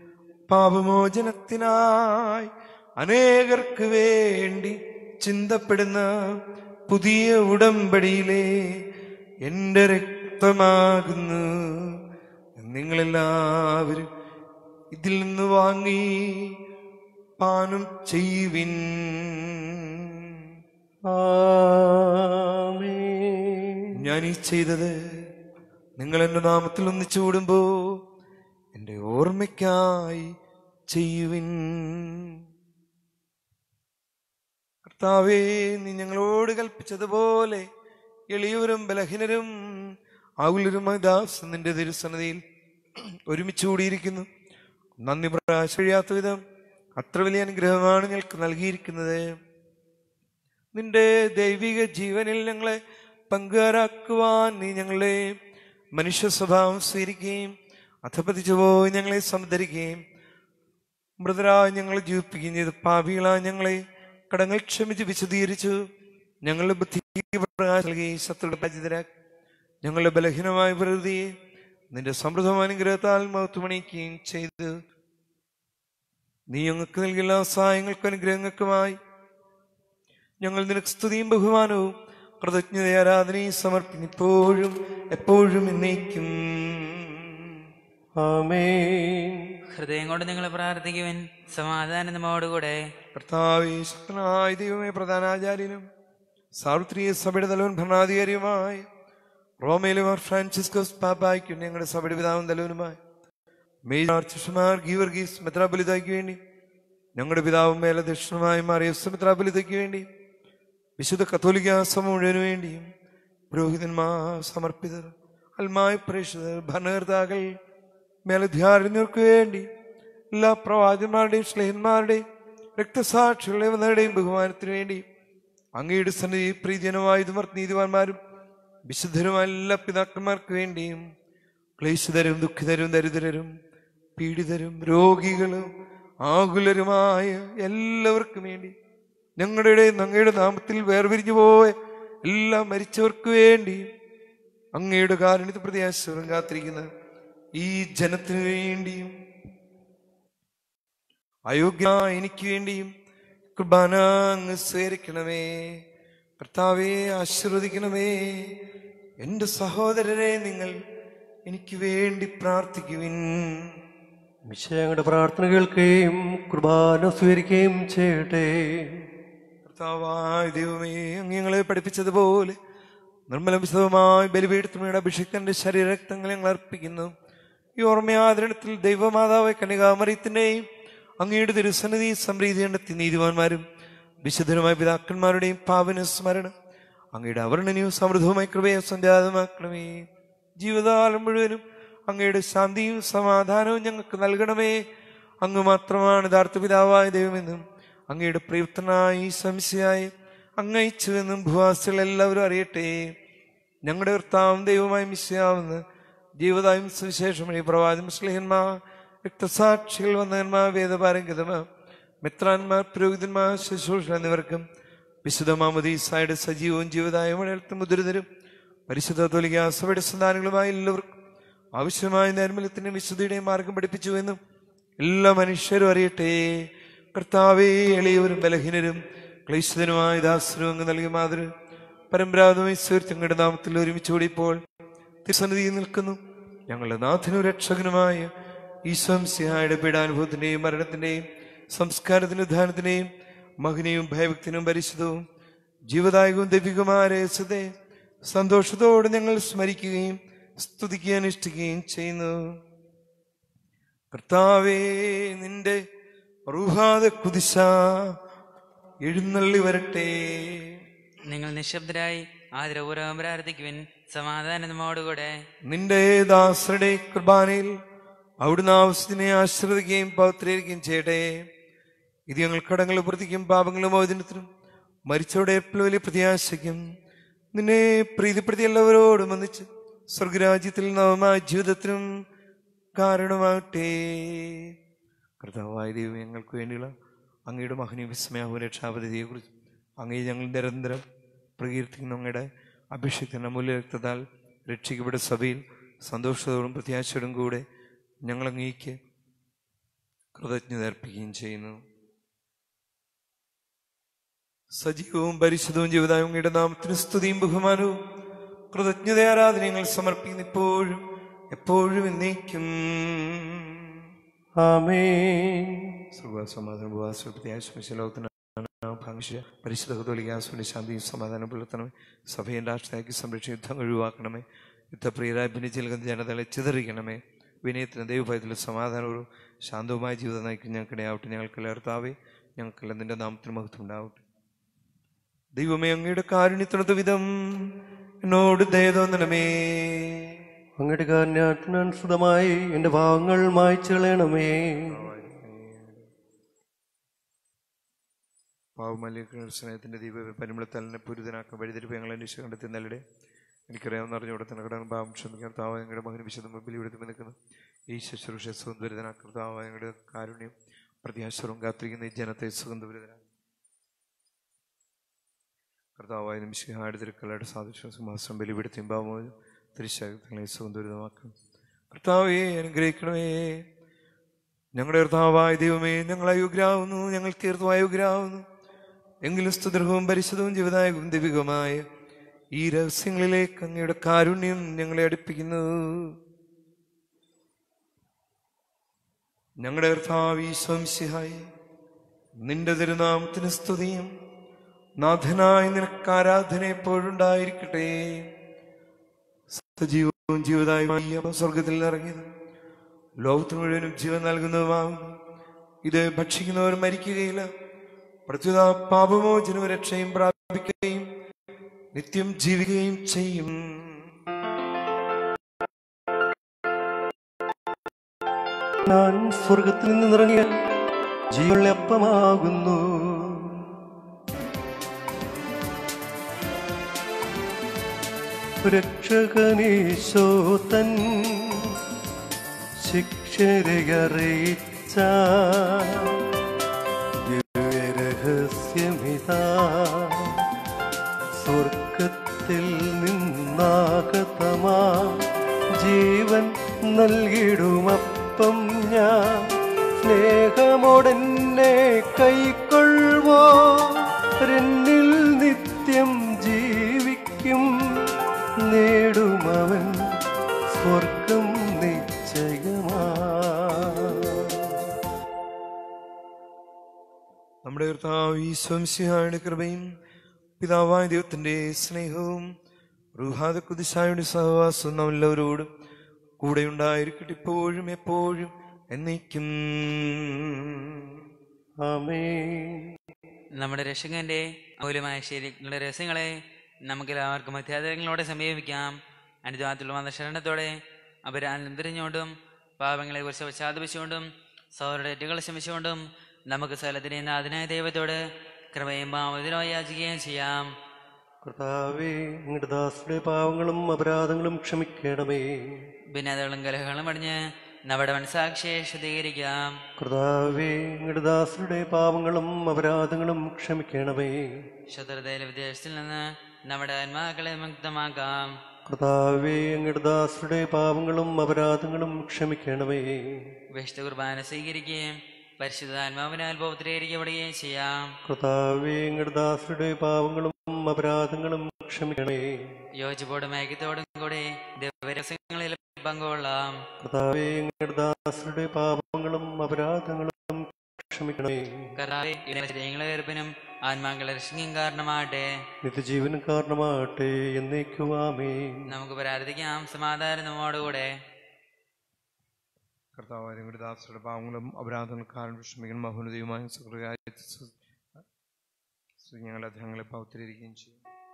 പാപമോചനത്തിനായി അനേകർക്ക് വേണ്ടി ചിന്തപ്പെടുന്ന പുതിയ ഉടമ്പടിയിലെ എൻ്റെ രക്തമാകുന്നു നിങ്ങളെല്ലാവരും ഇതിൽ നിന്ന് വാങ്ങി പാനം ചെയ്യുവിൻ ആമേൻ ഞാൻ ഈ ചെയ്തത് നിങ്ങൾ എൻ്റെ നാമത്തിൽ ഒന്നിച്ചു കൂടുമ്പോ എൻ്റെ ഓർമ്മയ്ക്കായി ചെയ്യുവിൻ കർത്താവേ നീ ഞങ്ങളോട് കൽപ്പിച്ചതുപോലെ എളിയവരും ബലഹീനരും ആകുലരുമായ ദാസ് നിന്റെ തിരുസന്നതിയിൽ ഒരുമിച്ച് കൂടിയിരിക്കുന്നു നന്ദി പ്രകാശ കഴിയാത്ത വിധം അത്ര വലിയ അനുഗ്രഹമാണ് ഞങ്ങൾക്ക് നൽകിയിരിക്കുന്നത് നിന്റെ ദൈവിക ജീവനിൽ ഞങ്ങളെ പങ്കുകാരാക്കുവാൻ നീ ഞങ്ങളെ മനുഷ്യ സ്വഭാവം സ്വീകരിക്കുകയും അധപതിച്ചു പോയി ഞങ്ങളെ സംധരിക്കുകയും മൃതരായി ഞങ്ങളെ ജീവിപ്പിക്കുകയും ചെയ്ത് പാപികളായി ഞങ്ങളെ കടങ്ങൾ ക്ഷമിച്ച് വിശദീകരിച്ചു ഞങ്ങളുടെ ബുദ്ധി പ്രകാശം നൽകി ശത്രുടെ പരിചിതരാക്കി ഞങ്ങളുടെ ബലഹീനമായ പ്രകൃതിയെ നിന്റെ സമൃദ്ധമായ അനുഗ്രഹത്താൽ മഹത്വമണിക്കുകയും ചെയ്തു നീ ഞങ്ങൾക്ക് നൽകിയ എല്ലാ സഹായങ്ങൾക്കും അനുഗ്രഹങ്ങൾക്കുമായി ഞങ്ങൾ നിനക്ക് സ്തുതിയും ബഹുമാനവും കൃതജ്ഞത ആരാധനയും സമർപ്പിക്കുന്നു ഇപ്പോഴും എപ്പോഴും എന്നേക്കും ആമേൻ ഹൃദയം കൊണ്ട് നിങ്ങൾ പ്രാർത്ഥിക്കുവിൻ സമാധാനം നമ്മോടുകൂടെ കർത്താവേ ശക്തനായ ദൈവമേ പ്രധാനാചാര്യനും സാർവത്രിക സഭയുടെ തലവൻ ഭരണാധികാരിയുമായ റോമയിലെ മാർ ഫ്രാൻസിസ്കോസ് പാപ്പായ്ക്കും ഞങ്ങളുടെ സഭയുടെ പിതാവും തലവനുമായി മേജർ ചുഷമാർ ഗീവർഗീസ് മെത്രാപൊലിതയ്ക്ക് വേണ്ടി ഞങ്ങളുടെ പിതാവും മേലധ്യക്ഷനുമായി മാറിയ മെത്രാപൊലിതയ്ക്ക് വേണ്ടി വിശുദ്ധ കത്തോലിക്ക സഭ മുഴുവനു വേണ്ടിയും പുരോഹിതന്മാർ സമർപ്പിതർ അൽമായ പ്രേക്ഷിതർ ഭരണകർത്താക്കൾ മേലധ്യാരങ്ങൾക്ക് വേണ്ടി എല്ലാ പ്രവാചകന്മാരുടെയും സ്നേഹന്മാരുടെയും രക്തസാക്ഷികളുടെ വന്നവരുടെയും ബഹുമാനത്തിനു വേണ്ടി അങ്ങയുടെ സന്നിധി പ്രീതിയനുമായതുമർ നീതിവാന്മാരും വിശുദ്ധരുമായ എല്ലാ പിതാക്കന്മാർക്ക് വേണ്ടിയും ക്ലേശിതരും ദുഃഖിതരും ദരിദ്രരും പീഡിതരും രോഗികളും ആകുലരുമായ എല്ലാവർക്കും വേണ്ടി ഞങ്ങളുടെ ഇടയിൽ അങ്ങയുടെ നാമത്തിൽ വേർപിരിഞ്ഞു പോയ എല്ലാ മരിച്ചവർക്ക് വേണ്ടി അങ്ങയുടെ കാരുണ്യത്തെ പ്രത്യാശം കാത്തിരിക്കുന്ന ഈ ജനത്തിനു വേണ്ടിയും അയോഗ്യ എനിക്ക് വേണ്ടിയും കുർബാന അങ്ങ് സ്വീകരിക്കണമേ കർത്താവെ ആശീർവദിക്കണമേ എൻ്റെ സഹോദരരെ നിങ്ങൾ എനിക്ക് വേണ്ടി പ്രാർത്ഥിക്കുവിൻ മിശയുടെ പ്രാർത്ഥന കേൾക്കുകയും കുർബാന സ്വീകരിക്കുകയും ചെയ്യട്ടെ കർത്താവായ ദൈവമേ അങ്ങ് ഞങ്ങളെ പഠിപ്പിച്ചതുപോലെ നിർമ്മല വിശദമായി ബലിപീഠത്തിനയുടെ അഭിഷേകന്റെ ശരീരരക്തങ്ങൾ ഞങ്ങൾ അർപ്പിക്കുന്നു ഈ ഓർമ്മയാദരണത്തിൽ ദൈവമാതാവ് കനികാമറിയത്തിന്റെയും അങ്ങയുടെ തിരുസന്നിധി സംപ്രീതി കണ്ടെത്തി നീതിവാന്മാരും വിശുദ്ധരുമായ പിതാക്കന്മാരുടെയും പാവന സ്മരണം അങ്ങയുടെ അവർണ്ണനയും സമൃദ്ധവുമായ കൃപയെ സംജാതമാക്കണമേ ജീവിതകാലം മുഴുവനും അങ്ങയുടെ ശാന്തിയും സമാധാനവും ഞങ്ങൾക്ക് നൽകണമേ അങ്ങ് മാത്രമാണ് യഥാർത്ഥ പിതാവായ ദൈവമെന്നും അങ്ങയുടെ പ്രിയപ്തനായി സംശയായി അങ്ങയിച്ചുവെന്നും ഭൂവാസികൾ എല്ലാവരും അറിയട്ടെ ഞങ്ങളുടെ കർത്താവും ദൈവമായി മിശ്യാവുന്ന ജീവതായും സുവിശേഷം ഈ പ്രവാചക സ്ലേഹന്മാർ രക്തസാക്ഷികൾ വന്നവന്മാർ വേദപാരംഗതമാർ മിത്രാന്മാർ പുരോഹിതന്മാർ ശുശ്രൂഷ എന്നിവർക്കും വിശുദ്ധ മാമദീസായുടെ സജീവവും ജീവതായും വളർത്ത് മുദ്രിതരും പരിശുദ്ധ തൊലിക സഭയുടെ സന്താനങ്ങളുമായ എല്ലാവർക്കും ആവശ്യമായ നൈർമല്യത്തിനും വിശുദ്ധിയുടെയും മാർഗം പഠിപ്പിച്ചു എന്നും എല്ലാ മനുഷ്യരും അറിയട്ടെ കർത്താവേ എളിയവരും ബലഹീനരും ക്ലേശിതനുമായ ദാസനും അങ്ങ് നൽകിയ മാതൃ പരമ്പരാഗതമായി സ്വീർത്തങ്ങളുടെ നാമത്തിൽ ഒരുമിച്ച് കൂടി ഇപ്പോൾ തിരുസന്നിധിയിൽ നിൽക്കുന്നു ഞങ്ങളുടെ നാഥനും രക്ഷകനുമായ ഈശ്വംസിഹായുടെ പീഡാനുഭവത്തിന്റെയും മരണത്തിന്റെയും സംസ്കാരത്തിന്റെ ഉദ്ധാനത്തിന്റെയും മകനെയും ഭയഭക്തിനും പരിശുദ്ധവും ജീവദായകവും ദൈവികമായ രഹസ്യത്തെ സന്തോഷത്തോടെ ഞങ്ങൾ സ്മരിക്കുകയും സ്തുതിക്കുകയും അനുഷ്ഠിക്കുകയും ചെയ്യുന്നു കർത്താവേ നിന്റെ റൂഹാദ കുതിശ എഴുന്നള്ളി വരട്ടെ നിങ്ങൾ നിശബ്ദരായി ആദരപൂർവ്വം പ്രാർത്ഥിക്കുവിൻ സമാധാനം നമ്മോടുകൂടെ നിന്റെ ദാസരുടെ കുർബാനയിൽ അവിടുന്ന് ആവശ്യത്തിനെ ആശ്രദിക്കുകയും പൗത്രീകരിക്കുകയും ചെയ്യട്ടെ ഇത് ഞങ്ങൾ കടങ്ങൾ പ്രതിക്കും പാപങ്ങളും മോചനത്തിനും മരിച്ചവരുടെ എപ്പോഴും വലിയ പ്രത്യാശയ്ക്കും നിന്നെ പ്രീതിപ്പെടുത്തി എല്ലാവരോടും ഒന്നിച്ച് സ്വർഗരാജ്യത്തിൽ നവമായ ജീവിതത്തിനും കാരണമാകട്ടെ കർത്താവായ ദൈവം ഞങ്ങൾക്ക് വേണ്ടിയുള്ള അങ്ങയുടെ മഹനീയ വിസ്മയാവും രക്ഷാപദ്ധതിയെക്കുറിച്ച് അങ്ങേ ഞങ്ങൾ നിരന്തരം പ്രകീർത്തിക്കുന്ന അങ്ങയുടെ അഭിഷേകത്തിന്റെ അമൂല്യ രക്തത്താൽ രക്ഷിക്കപ്പെട്ട സഭയിൽ സന്തോഷത്തോടും പ്രത്യാശയോടും കൂടെ ഞങ്ങൾ അങ്ങേക്ക് കൃതജ്ഞത അർപ്പിക്കുകയും ചെയ്യുന്നു സജീവവും പരിശുദ്ധവും ജീവിതവും അങ്ങയുടെ നാമത്തിന് സ്തുതിയും ബഹുമാനവും കൃതജ്ഞത ആരാധനകൾ സമർപ്പിക്കുന്നു ഇപ്പോഴും എപ്പോഴും എന്നേക്കും ആമേൻ സർവസമാധാന ഉപവാസ പ്രത്യാശ ലോകത്തിന് ഭാംക്ഷ പരിശുദ്ധ കത്തോലിക്കാസുവിന്റെ ശാന്തിയും സമാധാനം പുലർത്തണമേ സഭയും രാഷ്ട്രീയമാക്കി സംരക്ഷിച്ച് യുദ്ധം ഒഴിവാക്കണമേ യുദ്ധപ്രിയരായി ഭിന്നിച്ച് നിൽക്കുന്ന ജനതകളെ ചിതറിക്കണമേ വിനയത്തിന് ദൈവഭയത്തിലും സമാധാനവും ശാന്തവുമായ ജീവിതം നയിക്കും ഞങ്ങൾക്കിടയാവട്ടെ ഞങ്ങൾക്ക് എല്ലാവർത്താവേ ഞങ്ങൾക്കെല്ലാം നിന്റെ നാമത്തിന് മഹത്വം ഉണ്ടാവട്ടെ ദൈവമേ അങ്ങയുടെ കാരുണ്യത്തിനൊത്ത വിധം എന്നോട് ദയ തോന്നണമേ അങ്ങയുടെ കാരണാനുസൃതമായി എന്റെ ഭാവങ്ങൾ മായ്ച്ചു കളയണമേ പാവമല്ലിയ സ്നേഹത്തിന്റെ ദീപ പരിമളത്തലിനെ പുരിതനാക്കാൻ വഴിതിരിപ്പ് ഞങ്ങൾ അന്വേഷിച്ച് കണ്ടെത്തി നല്ലടെ എനിക്കറിയാവുന്ന അറിഞ്ഞുകൂടെ തന്നെ കടൻ പാവം ക്ഷമിക്കാൻ താവ ഞങ്ങളുടെ മകന് വിശുദ്ധ മുമ്പിൽ ഇവിടെ നിൽക്കുന്നു ഈ ശുശ്രൂഷ സുഗന്ധരിതനാക്കൃതാവ ഞങ്ങളുടെ കാരുണ്യം പ്രത്യാശ്വരവും കാത്തിരിക്കുന്ന ഈ ജനത്തെ സുഗന്ധപരിതനാക്കും കർത്താവായ നിമിഷഹായുടെ തിരുക്കലയുടെ സാദൃശ്യ സിംഹാസനം ബലിപിടുത്തിയും ഭാവമോചനം തിരിച്ചകളെ സുഗന്ധരിതമാക്കണം കർത്താവെ അനുഗ്രഹിക്കണമേ ഞങ്ങളുടെ കർത്താവായ ദൈവമേ ഞങ്ങൾ അയോഗ്യരാകുന്നു ഞങ്ങൾ തീർത്തും അയോഗ്യരാകുന്നു എങ്കിലും സ്തുതൃഹവും പരിശുദ്ധവും ജീവദായകവും ദൈവികമായ ഈ രഹസ്യങ്ങളിലേക്ക് അങ്ങയുടെ കാരുണ്യം ഞങ്ങളെ അടുപ്പിക്കുന്നു ഞങ്ങളുടെ കർത്താവ് ഈശ്വംസിഹായി നിന്റെ തിരുനാമത്തിന് സ്തുതിയും നാഥനായി നിനക്ക് ആരാധന എപ്പോഴുണ്ടായിരിക്കട്ടെ സജീവവും ജീവദായകമായ സ്വർഗത്തിൽ ഇറങ്ങിയത് ലോകത്തിന് മുഴുവനും ജീവൻ നൽകുന്നതുമാകുന്നു ഇത് ഭക്ഷിക്കുന്നവർ മരിക്കുകയില്ല പ്രത്യുത പാപമോചനവും രക്ഷയും പ്രാപിക്കുകയും നിത്യം ജീവിക്കുകയും ചെയ്യും ഞാൻ സ്വർഗത്തിൽ നിന്നിറങ്ങിയ ജീവനുള്ള അപ്പമാകുന്നു രക്ഷകനീശോ തൻ ശിക്ഷരയറിയിച്ച ദിവ്യരഹസ്യമിതാ സ്വർഗത്തിൽ നിന്നാകതമാ ജീവൻ നൽകിടുമപ്പം ഞാൻ സ്നേഹമോടെന്നെ കൈക്കൊള്ളുവോ എന്നിൽ നിത്യം ജീവിക്കും നേടുമവൻ സ്വർഗം നിശ്ചയമാ നമ്മുടെ കർത്താവ് ഈശ്വംസിഹായുടെ കൃപയും പിതാവായ ദൈവത്തിന്റെ സ്നേഹവും റുഹാദ കുതിശായുടെ സഹവാസവും നാം എല്ലാവരോടും കൂടെ ഉണ്ടായിരിക്കട്ടെ ഇപ്പോഴും എപ്പോഴും എന്നേക്കും ആമേൻ നമ്മുടെ രക്ഷകന്റെ മൂലമായ ശരീരങ്ങളുടെ രഹസ്യങ്ങളെ നമുക്കെല്ലാവർക്കും അത്യാചാരങ്ങളോടെ സമീപിക്കാം അനുജാത്തിലുള്ള വന്ന ശരണത്തോടെ അപരാധം തിരിഞ്ഞുകൊണ്ടും പാപങ്ങളെ കുറിച്ച് പശ്ചാത്തപിച്ചുകൊണ്ടും സൗരുടെ ഏറ്റുകൾ ശമിച്ചുകൊണ്ടും നമുക്ക് സ്ഥലത്തിനെ നാഥനായ ദൈവത്തോട് കൃപയും ഭാവത്തിലോ യാചിക്കുകയും ചെയ്യാം കർത്താവേ നിങ്ങളുടെ ദാസരുടെ പാവങ്ങളും അപരാധങ്ങളും ക്ഷമിക്കണമേ ഭിന്നതകളും കലഹങ്ങളും അടിഞ്ഞ് നമ്മുടെ മനസാക്ഷിയെ ശുദ്ധീകരിക്കാം കർത്താവേ നിങ്ങളുടെ ദാസരുടെ പാവങ്ങളും അപരാധങ്ങളും ക്ഷമിക്കണമേ ശത്രുതയിലെ വിദേശത്തിൽ നിന്ന് നമ്മുടെ ആത്മാക്കളെ മുക്തമാക്കാം കർത്താവേ നിങ്ങളുടെ ദാസരുടെ പാവങ്ങളും അപരാധങ്ങളും ക്ഷമിക്കണമേ വിശുദ്ധ കുർബാന സ്വീകരിക്കുകയും പരിശുദ്ധാത്മാവിനാൽ പൗത്രീകരിക്കപ്പെടുകയും ചെയ്യാം കർത്താവേ നിങ്ങളുടെ ദാസരുടെ പാവങ്ങളും അപരാധങ്ങളും ക്ഷമിക്കണേ യോജിപ്പോടും ഐക്യത്തോടും കൂടി ദിവരസങ്ങളിൽ പങ്കുകൊള്ളാം കർത്താവേ നിങ്ങളുടെ ദാസരുടെ പാപങ്ങളും അപരാധങ്ങളും ക്ഷമിക്കണേ കർത്താവേ ശരീരങ്ങളെ വെറുപ്പിനും ആത്മാക്കളെ രക്ഷയും കാരണമാകട്ടെ നിത്യജീവനും കാരണമാകട്ടെ എന്നേക്കുവാമേ നമുക്ക് പ്രാർത്ഥിക്കാം സമാധാനം നമ്മോടുകൂടെ കർത്താവ് ഞങ്ങളുടെ ദാസരുടെ പാവങ്ങളും അപരാധങ്ങളും കാരണം വിഷമിക്കണം മഹോന്നതയുമായ ഞങ്ങളുടെ അദ്ദേഹങ്ങളെ പൗത്രീകരിക്കുകയും ചെയ്യും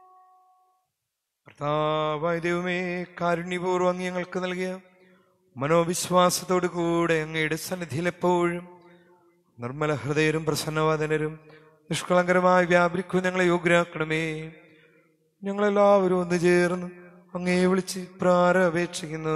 കർത്താവായ ദൈവമേ കാരുണ്യപൂർവ്വം അങ്ങ് ഞങ്ങൾക്ക് നൽകിയ മനോവിശ്വാസത്തോടു കൂടെ അങ്ങയുടെ സന്നിധിയിൽ എപ്പോഴും നിർമ്മല ഹൃദയരും പ്രസന്നവാദനരും നിഷ്കളങ്കരമായി വ്യാപരിക്കും ഞങ്ങളെ യോഗ്യരാക്കണമേ ഞങ്ങളെല്ലാവരും ഒന്ന് ചേർന്ന് അങ്ങേ വിളിച്ച് പ്രാരപേക്ഷിക്കുന്നു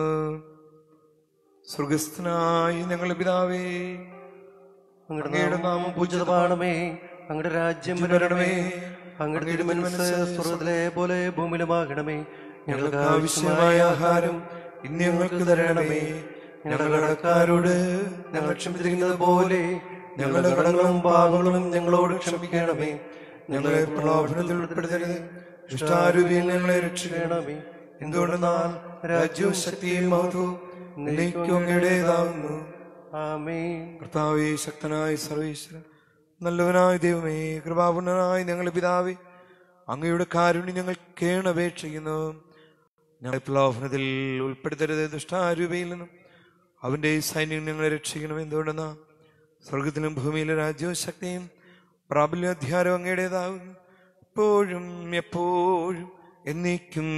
സ്വർഗസ്ഥനായി ഞങ്ങളുടെ പിതാവേ അങ്ങയുടെ നാമം പൂജിതമാണമേ അങ്ങയുടെ രാജ്യം വരണമേ അങ്ങയുടെ തിരുമനസ് സ്വർഗത്തിലെ പോലെ ഭൂമിയിലുമാകണമേ ഞങ്ങൾക്ക് ആവശ്യമായ ആഹാരം ഇന്ന് ഞങ്ങൾക്ക് തരണമേ ഞങ്ങളുടെ കടക്കാരോട് ഞങ്ങൾ ക്ഷമിച്ചിരിക്കുന്നത് പോലെ ഞങ്ങളുടെ കടങ്ങളും പാപങ്ങളും ഞങ്ങളോട് ക്ഷമിക്കണമേ ഞങ്ങളെ പ്രലോഭനത്തിൽ ഉൾപ്പെടുത്തരുത് ദുഷ്ടാരൂപിയിൽ ഞങ്ങളെ രക്ഷിക്കണമേ എന്തുകൊണ്ടെന്നാൽ രാജ്യവും ശക്തിയും മഹത്വവും നിന്നേക്കും അങ്ങയുടേതാകുന്നു ആമേൻ കർത്താവേ ശക്തനായ സർവേശ്വരൻ നല്ലവനായ ദൈവമേ കൃപാപൂർണനായ ഞങ്ങളുടെ പിതാവേ അങ്ങയുടെ കാരുണ്യം ഞങ്ങൾ കേണപേക്ഷിക്കുന്നു ഞങ്ങളെ പ്രലോഭനത്തിൽ ഉൾപ്പെടുത്തരുത് ദുഷ്ടാരൂപയിൽ നിന്നും അവന്റെ സൈന്യം ഞങ്ങളെ രക്ഷിക്കണം എന്തുകൊണ്ടെന്നാ സ്വർഗത്തിലും ഭൂമിയിലും രാജ്യവും ശക്തിയും പ്രാബല്യ അധ്യാരവും അങ്ങയുടേതാകുന്നു എപ്പോഴും എപ്പോഴും എന്നേക്കും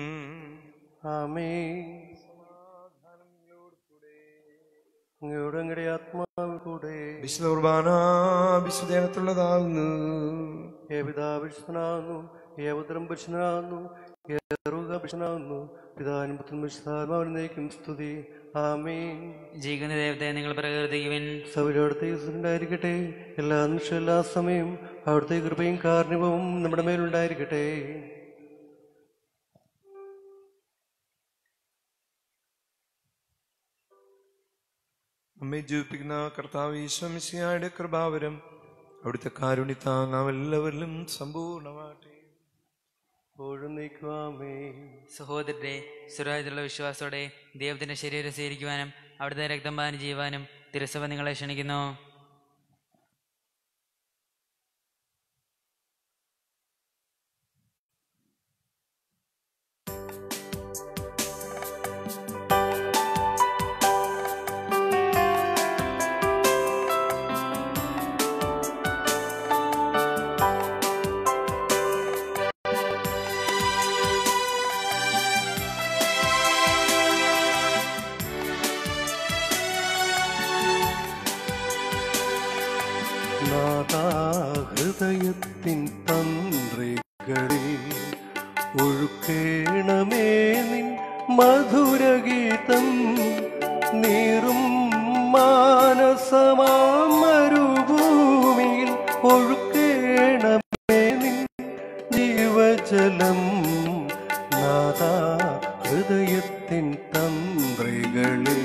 ആമേൻ അങ്ങയോട് അങ്ങയുടെ ആത്മാവ് കൂടെ വിശുദ്ധ കുർബാന വിശുദ്ധേനത്തുള്ളതാകുന്നു ഏപിതാവിഷ്ണനാകുന്നു ഏവതരം പുരുഷനാകുന്നു ഏറുക പുരുഷനാകുന്നു പിതാവിനും പുത്രനും വിശുദ്ധാത്മാവിനേക്കും സ്തുതി ആമേൻ ജീവിക്കുന്ന ദൈവത്തെ നിങ്ങൾ പ്രകീർത്തിക്കുവിൻ സൗരോടത്തെ ഉണ്ടായിരിക്കട്ടെ എല്ലാ നിമിഷവും എല്ലാ സമയവും അവിടുത്തെ കൃപയും കാരണവും നമ്മുടെ മേലുണ്ടായിരിക്കട്ടെ നമ്മെ ജീവിപ്പിക്കുന്ന കർത്താവ് ഈശ്വമിശിയായുടെ കൃപാവരം അവിടുത്തെ കാരുണ്യത്താങ് എല്ലാവരിലും സമ്പൂർണ്ണമാട്ടെ എപ്പോഴും നീക്കുവാമേ സഹോദരരെ സുരാജിലുള്ള വിശ്വാസത്തോടെ ദൈവത്തിന്റെ ശരീരം സ്വീകരിക്കുവാനും അവിടുത്തെ രക്തം പാനം ചെയ്യുവാനും തിരുസഭ നിങ്ങളെ ക്ഷണിക്കുന്നു നാദാഹൃദയത്തിൻ തന്ത്രികളിൽ ഒഴുക്കേണമേ നിൻ മധുരഗീതം നീറും മാനസമാം മരുഭൂമിയിൽ ഒഴുക്കേണമേ നിൻ ജീവജലം നാദാ ഹൃദയത്തിൻ തന്ത്രികളിൽ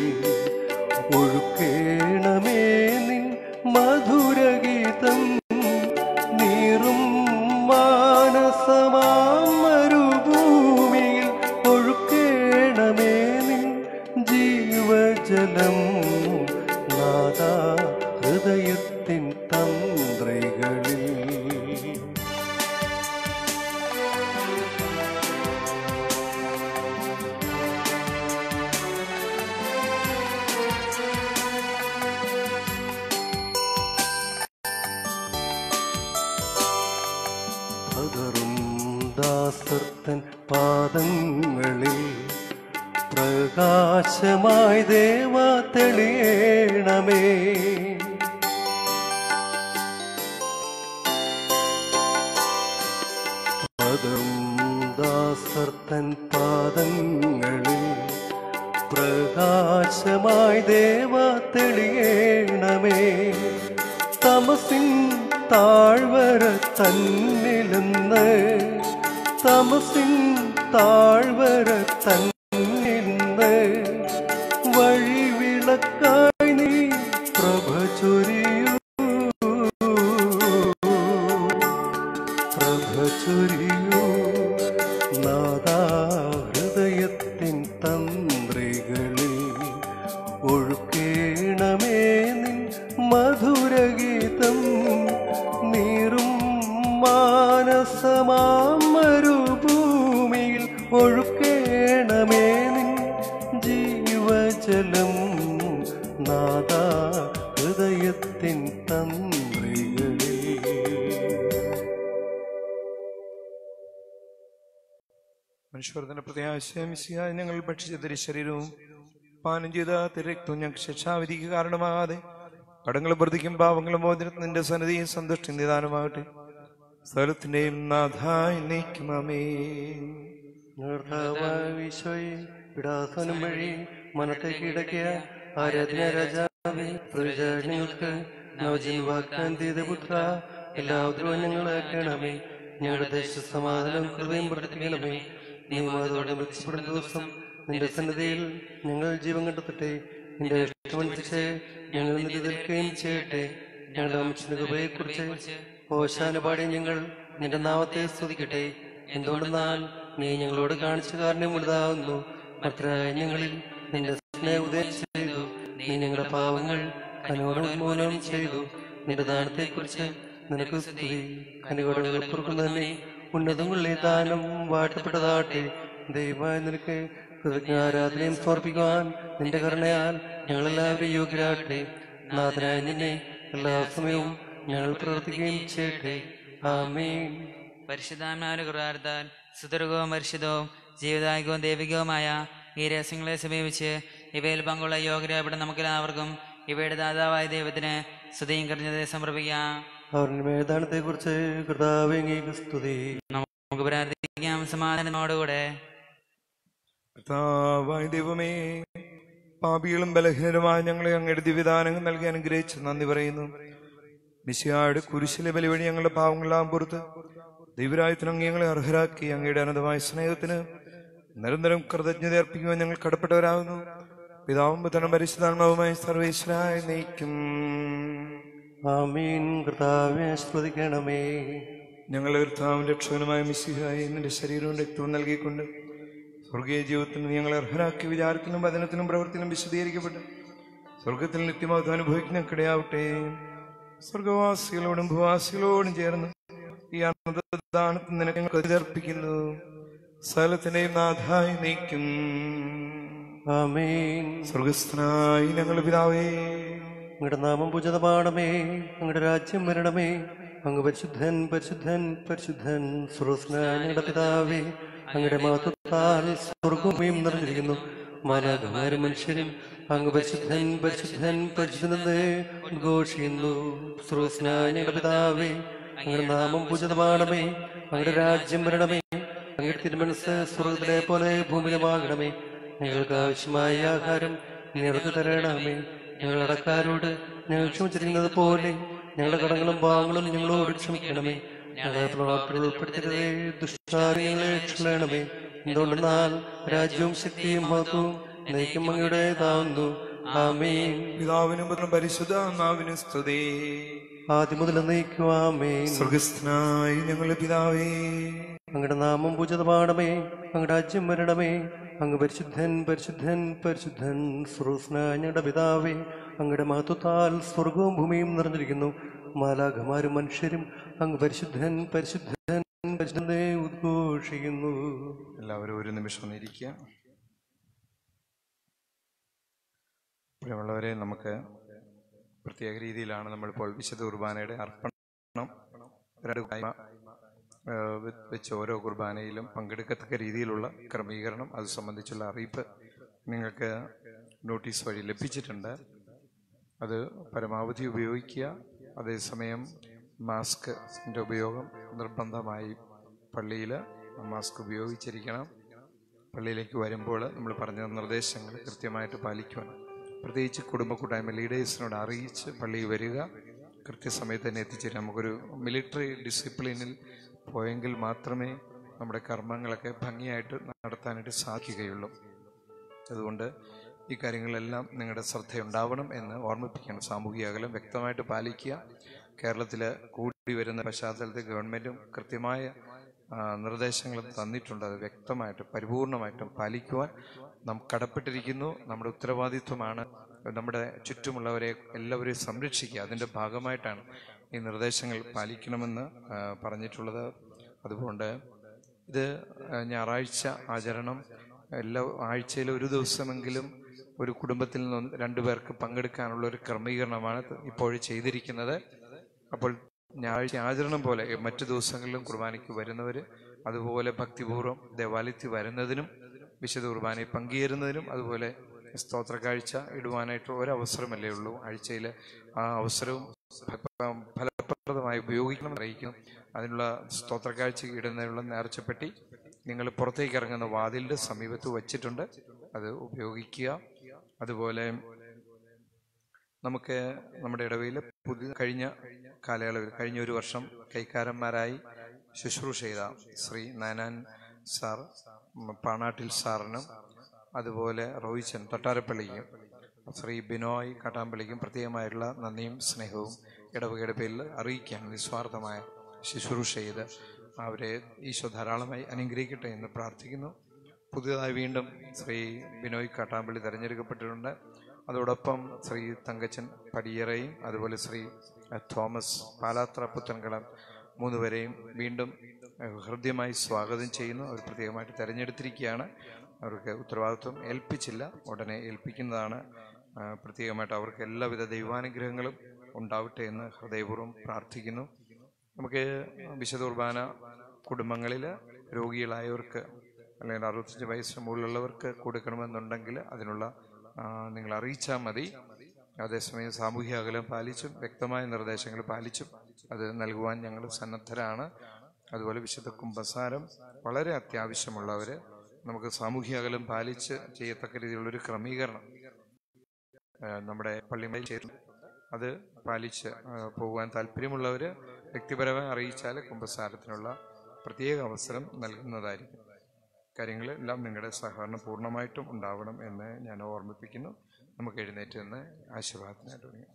ഒഴുക്കേണമേ നിൻ മധുരഗീതം നീറും മാനസമാം മരുഭൂമിയിൽ ഒഴുക്കേണമേ നിൻ ജീവജലം നാദാ ഹൃദയത്തിൻ തന്ത്രികളിൽ പകറും ദാസർത്തൻ പാദങ്ങളിൽ പ്രകാശമായി ദേവ തെളിയണമേ പകറും ദാസർത്തൻ പാദങ്ങളിൽ പ്രകാശമായി ദേവ തെളിയണമേ തമസിൻ താഴ്വര തന്നിലെന്ന് തമസിൻ താഴ്വര തന്നിലെന്ന് വഴിവിളക്കായി നീ പ്രഭ ചൊരിയൂ പ്രഭ ചൊരിയൂ നാദാ ഹൃദയത്തിൻ തന്ത്രികളിൽ ഒഴുക്കേണമേ നിൻ മധുരഗീതം നീറും മാനസമാം മരുഭൂമിയിൽ ഒഴുക്കേണമേ നിൻ ജീവജലം നാദാ ഹൃദയത്തിൻ തന്ത്രികളിൽ മനുഷ്യവർദ്ധന പ്രത്യാശയമിശിയായി ഞങ്ങൾ ഭക്ഷിച്ച തിരുശരീരവും പാനം ചെയ്ത തിരക്തവും ഞങ്ങൾക്ക് ശിക്ഷാവിധിക്ക് കാരണമാകാതെ കടങ്ങളും പ്രതിക്കും പാവങ്ങളും മോചനത്തിന് നിന്റെ സന്നദ്ധിയും സന്തുഷ്ടി നിദാനമാകട്ടെ സ്ഥലത്തിന്റെയും നാഥായി നീക്കുമേ ഈശോയെ വിടാസനം വഴി മനത്തെ കീഴടക്കിയ ആരാധന രാജാവേ പ്രജാജനങ്ങൾക്ക് നവജീവ വാഗ്ദാൻ ചെയ്ത പുത്ര എല്ലാവരും ഞങ്ങളാക്കണമേ ഞങ്ങളുടെ ദേശ സമാധാനം കൃപയും വർദ്ധിപ്പിക്കണമേ നിയമത്തോടെ മൃത്യപ്പെടുന്ന ദിവസം നിന്റെ സന്നിധിയിൽ ഞങ്ങൾ ജീവൻ കണ്ടെത്തട്ടെ നിന്റെ ഇഷ്ടമനുസരിച്ച് ഞങ്ങൾ നിന്റെ നിൽക്കുകയും ചെയ്യട്ടെ ഞങ്ങളുടെ അമ്മച്ചിന്റെ കൃപയെക്കുറിച്ച് ഓശാന പാടി ഞങ്ങൾ നിന്റെ നാമത്തെ സ്തുതിക്കട്ടെ എന്തുകൊണ്ടെന്നാൽ നീ ഞങ്ങളോട് കാണിച്ച കാരണം വലുതാകുന്നു മറ്റരായ ഞങ്ങളിൽ നിന്റെ സ്നേഹ ഉദ്ദേശം ചെയ്തു നീ ഞങ്ങളുടെ പാവങ്ങൾ കനോട് ഉന്മൂലനം ചെയ്തു നിന്റെ ദാനത്തെക്കുറിച്ച് നിനക്ക് സ്തുതി കനികോടുകൾ പൊറുക്കുന്നതന്നെ ഉന്നതങ്ങളിലെ ദാനം വാഴ്ത്തപ്പെട്ടതാട്ടെ ദയവായി നിനക്ക് കൃതജ്ഞാരാധനയും സമർപ്പിക്കുവാൻ നിന്റെ കരുണയാൽ ഞങ്ങളെല്ലാവരും യോഗ്യരാകട്ടെ നാഥനായ നിന്നെ എല്ലാ സമയവും ഞങ്ങൾ പ്രവർത്തിക്കുകയും ചെയ്യട്ടെ ആമേൻ പരിശുദ്ധാത്മാവിന്റെ കൃതാർത്ഥത്താൽ സുതർഗവും പരിശുദ്ധവും ജീവദായകവും ദൈവികവുമായ ഈ രഹസ്യങ്ങളെ സമീപിച്ച് ഇവയിൽ പങ്കുള്ള യോഗ്യരായപ്പെട്ട നമുക്കെല്ലാവർക്കും ഇവയുടെ ദാതാവായ ദൈവത്തിന് സ്തുതിയും കറിഞ്ഞത് സമർപ്പിക്കാം അവരുടെ മേധാനത്തെ കുറിച്ച് കൃതാവേങ്ങി സ്തുതി നമുക്ക് പ്രാർത്ഥിക്കാം സമാധാനത്തോടുകൂടെ കർത്താവായ ദൈവമേ പാപികളും ബലഹീനരുമായ ഞങ്ങളെ അങ്ങയുടെ ദിവ്യദാനങ്ങൾ നൽകി അനുഗ്രഹിച്ച് നന്ദി പറയുന്നു മിശിയായുടെ കുരിശിലെ ബലി വഴി ഞങ്ങളുടെ പാവങ്ങളെല്ലാം പുറത്ത് ദൈവരായത്തിന് അങ്ങ് ഞങ്ങളെ അർഹരാക്കി അങ്ങയുടെ അനന്തമായ സ്നേഹത്തിന് നിരന്തരം കൃതജ്ഞത അർപ്പിക്കുവാൻ ഞങ്ങൾ കടപ്പെട്ടവരാകുന്നു പിതാവും പുത്രനും പരിശുദ്ധാത്മാവുമായി സർവേശ്വരായി നയിക്കും ആമീൻ കർത്താവെ സ്തുതിക്കണമേ ഞങ്ങളുടെ കർത്താവും രക്ഷകനുമായ മിസ്സിഹായി നിന്റെ ശരീരവും രക്തവും നൽകിക്കൊണ്ട് സ്വർഗീയ ജീവിതത്തിന് നീ ഞങ്ങളെ അർഹരാക്കി വിചാരത്തിലും വചനത്തിലും പ്രവൃത്തിയിലും വിശദീകരിക്കപ്പെട്ട് സ്വർഗത്തിൽ നിത്യമത്വം അനുഭവിക്കുന്ന കിടയാവട്ടെ സ്വർഗവാസികളോടും ഭൂവാസികളോടും ചേർന്ന് ഈ അനന്തദാനത്തിന് നിനക്ക് ഞങ്ങൾ കരുതർപ്പിക്കുന്നു സകലത്തിന്റെയും നാഥായി നീക്കും ആമീൻ സ്വർഗസ്ഥനായി ഞങ്ങളുടെ പിതാവേ അങ്ങയുടെ നാമം പൂജിതമാണമേ അങ്ങയുടെ രാജ്യം വരണമേ അങ്ങ് പരിശുദ്ധൻ പരിശുദ്ധൻ പരിശുദ്ധൻ സുറസ്നായ ഞങ്ങളുടെ പിതാവേ അങ്ങയുടെ മാതൃത്താൽ സ്വർഗവും നിറഞ്ഞിരിക്കുന്നു മാലാകമാരും മനുഷ്യരും അങ്ങ് പരിശുദ്ധൻ പരിശുദ്ധൻ പരിശുദ്ധനെ ഉദ്ഘോഷിക്കുന്നു സുറസ്നായ ഞങ്ങളുടെ പിതാവേ അങ്ങയുടെ നാമം പൂജിതമാണമേ അങ്ങയുടെ രാജ്യം വരണമേ അങ്ങയുടെ തിരുമനസ് സ്വർഗത്തിലെ പോലെ ഭൂമിയിലുമാകണമേ ഞങ്ങൾക്ക് ആവശ്യമായ ആഹാരം നിറഞ്ഞു തരണമേ ഞങ്ങൾ അടക്കാരോട് ഞങ്ങൾ ക്ഷമിച്ചിരിക്കുന്നത് പോലെ ഞങ്ങളുടെ കടങ്ങളും പാവങ്ങളും ഞങ്ങളോട് ക്ഷമിക്കണമേ ഞങ്ങളെ പ്രവർത്തനം ഉൾപ്പെടുത്തരുതേ ദുഷ്ടാരികളെ ക്ഷണമേ എന്തുകൊണ്ടെന്നാൽ രാജ്യവും ശക്തിയും മഹത്വവും നയിക്കും അങ്ങയുടേതാവുന്നു ആമേൻ പിതാവിനും പുത്രനും പരിശുദ്ധാത്മാവിനും സ്തുതി ആദ്യം മുതൽ നയിക്കുവാമേ സ്വർഗസ്ഥനായി ഞങ്ങളുടെ പിതാവേ അങ്ങയുടെ നാമം പൂജിതമാണമേ അങ്ങയുടെ രാജ്യം വരണമേ അങ്ങ് പരിശുദ്ധൻ പരിശുദ്ധൻ പരിശുദ്ധൻ സുറൂസ്ന ഞങ്ങളുടെ പിതാവേ അങ്ങയുടെ മഹത്വത്താൽ സ്വർഗവും ഭൂമിയും നിറഞ്ഞിരിക്കുന്നു മാലാഖമാരും മനുഷ്യരും അങ്ങ് പരിശുദ്ധൻ പരിശുദ്ധൻ പരിശുദ്ധനെ ഉദ്ഘോഷിക്കുന്നു എല്ലാവരും ഒരു നിമിഷം ഒന്നിരിക്കുക പ്രിയമുള്ളവരെ നമുക്ക് പ്രത്യേക രീതിയിലാണ് നമ്മളിപ്പോൾ വിശുദ്ധ കുർബാനയുടെ അർപ്പണം രണ്ട് കൂട്ടായ്മ, ആ, വെ- വെച്ച് ഓരോ കുർബാനയിലും പങ്കെടുക്കത്തക്ക രീതിയിലുള്ള ക്രമീകരണം അത് സംബന്ധിച്ചുള്ള അറിയിപ്പ് നിങ്ങൾക്ക് നോട്ടീസ് വഴി ലഭിച്ചിട്ടുണ്ട് അത് പരമാവധി ഉപയോഗിക്കുക അതേസമയം മാസ്കിൻ്റെ ഉപയോഗം നിർബന്ധമായി പള്ളിയിൽ മാസ്ക് ഉപയോഗിച്ചിരിക്കണം പള്ളിയിലേക്ക് വരുമ്പോൾ നമ്മൾ പറഞ്ഞ നിർദ്ദേശങ്ങൾ കൃത്യമായിട്ട് പാലിക്കുവാൻ പ്രത്യേകിച്ച് കുടുംബ കൂട്ടായ്മ ലീഡേഴ്സിനോട് അറിയിച്ച് പള്ളിയിൽ വരിക കൃത്യസമയത്ത് തന്നെ എത്തിച്ചേരും നമുക്കൊരു മിലിറ്ററി ഡിസിപ്ലിനിൽ പോയെങ്കിൽ മാത്രമേ നമ്മുടെ കർമ്മങ്ങളൊക്കെ ഭംഗിയായിട്ട് നടത്താനായിട്ട് സാധിക്കുകയുള്ളൂ അതുകൊണ്ട് ഈ കാര്യങ്ങളെല്ലാം നിങ്ങളുടെ ശ്രദ്ധയുണ്ടാവണം എന്ന് ഓർമ്മിപ്പിക്കണം സാമൂഹിക അകലം വ്യക്തമായിട്ട് പാലിക്കുക കേരളത്തിൽ കൂടി വരുന്ന പശ്ചാത്തലത്തിൽ ഗവൺമെൻറ്റും കൃത്യമായ ആ, നിർദ്ദേശങ്ങൾ തന്നിട്ടുണ്ട് അത് വ്യക്തമായിട്ട് പരിപൂർണമായിട്ടും പാലിക്കുവാൻ നാം കടപ്പെട്ടിരിക്കുന്നു നമ്മുടെ ഉത്തരവാദിത്വമാണ് നമ്മുടെ ചുറ്റുമുള്ളവരെ എല്ലാവരെയും സംരക്ഷിക്കുക അതിൻ്റെ ഭാഗമായിട്ടാണ് ഈ നിർദ്ദേശങ്ങൾ പാലിക്കണമെന്ന് ആ, പറഞ്ഞിട്ടുള്ളത് അതുകൊണ്ട് ഇത് ആ, ഞായറാഴ്ച ആചരണം എല്ലാ ആഴ്ചയിൽ ഒരു ദിവസമെങ്കിലും ഒരു കുടുംബത്തിൽ നിന്ന് രണ്ടു പേർക്ക് പങ്കെടുക്കാനുള്ള ഒരു ക്രമീകരണമാണ് ഇപ്പോൾ ചെയ്തിരിക്കുന്നത് അപ്പോൾ ഞായറാഴ്ച ആചരണം പോലെ മറ്റു ദിവസങ്ങളിലും കുർബാനയ്ക്ക് വരുന്നവർ അതുപോലെ ഭക്തിപൂർവ്വം ദേവാലയത്തിൽ വരുന്നതിനും വിശുദ്ധ കുർബാനയിൽ പങ്കുചേരുന്നതിനും അതുപോലെ സ്തോത്ര കാഴ്ച ഇടുവാനായിട്ട് ഒരവസരമല്ലേ ഉള്ളൂ ആഴ്ചയിൽ ആ അവസരവും ഫ- ഫലപ്രദമായി ഉപയോഗിക്കണം അറിയിക്കണം അതിനുള്ള സ്തോത്ര കാഴ്ച ഇടുന്നതിനുള്ള നേർച്ചപ്പെട്ടി നിങ്ങൾ പുറത്തേക്ക് ഇറങ്ങുന്ന വാതിലിൻ്റെ സമീപത്ത് വച്ചിട്ടുണ്ട് അത് ഉപയോഗിക്കുക അതുപോലെ നമുക്ക് നമ്മുടെ ഇടവയിൽ പുതിയ കഴിഞ്ഞ കാലയളവിൽ കഴിഞ്ഞ ഒരു വർഷം കൈക്കാരന്മാരായി ശുശ്രൂഷ ചെയ്ത ശ്രീ നാനാൻ സാർ ഉം, പാണാട്ടിൽ സാറിനും അതുപോലെ റോയിച്ചൻ തൊട്ടാരപ്പള്ളിക്കും ശ്രീ ബിനോയ് കാട്ടാമ്പള്ളിക്കും പ്രത്യേകമായിട്ടുള്ള നന്ദിയും സ്നേഹവും ഇടവകയുടെ പേരിൽ അറിയിക്കാൻ നിസ്വാർത്ഥമായ ശുശ്രൂഷ ചെയ്ത് അവരെ ഈശോ ധാരാളമായി അനുഗ്രഹിക്കട്ടെ എന്ന് പ്രാർത്ഥിക്കുന്നു പുതിയതായി വീണ്ടും ശ്രീ ബിനോയ് കാട്ടാമ്പള്ളി തിരഞ്ഞെടുക്കപ്പെട്ടിട്ടുണ്ട് അതോടൊപ്പം ശ്രീ തങ്കച്ചൻ പടിയറയും അതുപോലെ ശ്രീ അഹ്, തോമസ് പാലാത്ര പുത്തൻകടം മൂന്നുപേരെയും വീണ്ടും അഹ്, ഹൃദ്യമായി സ്വാഗതം ചെയ്യുന്നു അവർ പ്രത്യേകമായിട്ട് തിരഞ്ഞെടുത്തിരിക്കുകയാണ് അവർക്ക് ഉത്തരവാദിത്വം ഏൽപ്പിച്ചില്ല ഉടനെ ഏൽപ്പിക്കുന്നതാണ് ആ, പ്രത്യേകമായിട്ട് അവർക്ക് എല്ലാവിധ ദൈവാനുഗ്രഹങ്ങളും ഉണ്ടാവട്ടെ എന്ന് ഹൃദയപൂർവ്വം പ്രാർത്ഥിക്കുന്നു നമുക്ക് വിശുദ്ധ കുർബാന കുടുംബങ്ങളിൽ രോഗികളായവർക്ക് അല്ലെങ്കിൽ അറുപത്തഞ്ച് വയസ്സിന് മുകളിലുള്ളവർക്ക് കൊടുക്കണമെന്നുണ്ടെങ്കിൽ അതിനുള്ള ആ, നിങ്ങൾ അറിയിച്ചാൽ മതി അതേസമയം സാമൂഹ്യ അകലം പാലിച്ചും വ്യക്തമായ നിർദ്ദേശങ്ങൾ പാലിച്ചും അത് നൽകുവാൻ ഞങ്ങൾ സന്നദ്ധരാണ് അതുപോലെ വിശുദ്ധ കുംഭസാരം വളരെ അത്യാവശ്യമുള്ളവർ നമുക്ക് സാമൂഹ്യ അകലം പാലിച്ച് ചെയ്യത്തക്ക രീതിയിലുള്ളൊരു ക്രമീകരണം ആ, നമ്മുടെ പള്ളിമേൽ ചെയ്തു അത് പാലിച്ച് ആ, പോകുവാൻ താല്പര്യമുള്ളവർ വ്യക്തിപരമായി അറിയിച്ചാൽ കുംഭസാരത്തിനുള്ള പ്രത്യേക അവസരം നൽകുന്നതായിരിക്കും കാര്യങ്ങളെല്ലാം നിങ്ങളുടെ സഹകരണം പൂർണ്ണമായിട്ടും ഉണ്ടാവണം എന്ന് ഞാൻ ഓർമ്മിപ്പിക്കുന്നു നമുക്ക് എഴുന്നേറ്റ് നിന്ന് ആശീർവാദത്തിനായിട്ട് തുടങ്ങാം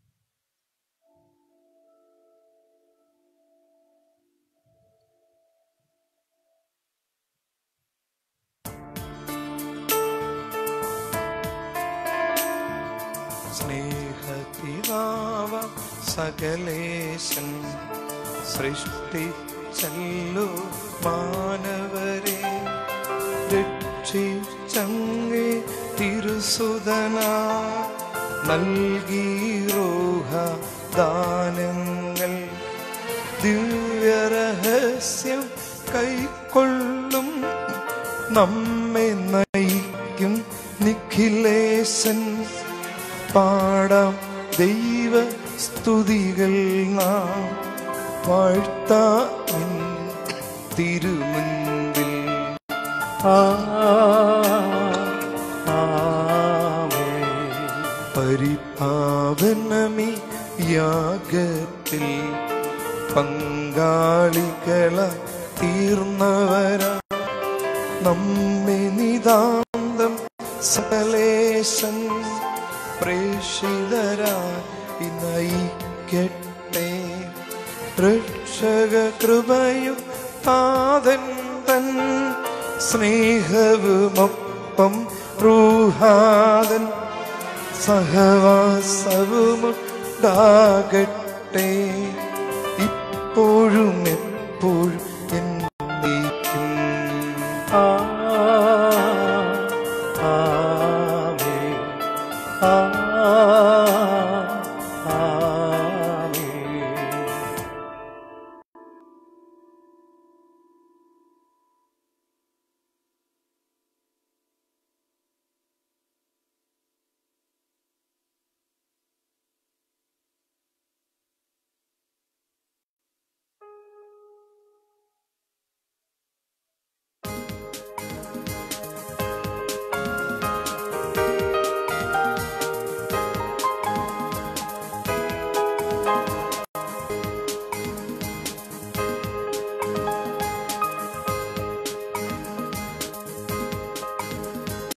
സ്നേഹപിതാവ സകലേശൻ സൃഷ്ടിച്ചല്ലോ മാനവരെ രക്ഷിച്ചങ്ങേ തിരുസുതന നൽകിറോഹ ദാനങ്ങൾ ദിവ്യരഹസ്യം കൈക്കൊള്ളും നമ്മെ നയിക്കും നിഖിലേശൻ പാടാം ദൈവ സ്തുതികൾ നാം വാഴ്ത്താൻ തിരുമുൻപിൽ പരിപാവനമി യാഗത്തിൽ പങ്കാളികള തീർന്നവരാ നമ്മെ നിതാന്തം സകലേശൻ പ്രേഷിതരായി നയിക്കട്ടെ രക്ഷക കൃപയും താതൻ തൻ സ്നേഹവുമൊപ്പം റൂഹാതൻ സഹവാസവുമുണ്ടാകട്ടെ ഇപ്പോഴും എപ്പോഴും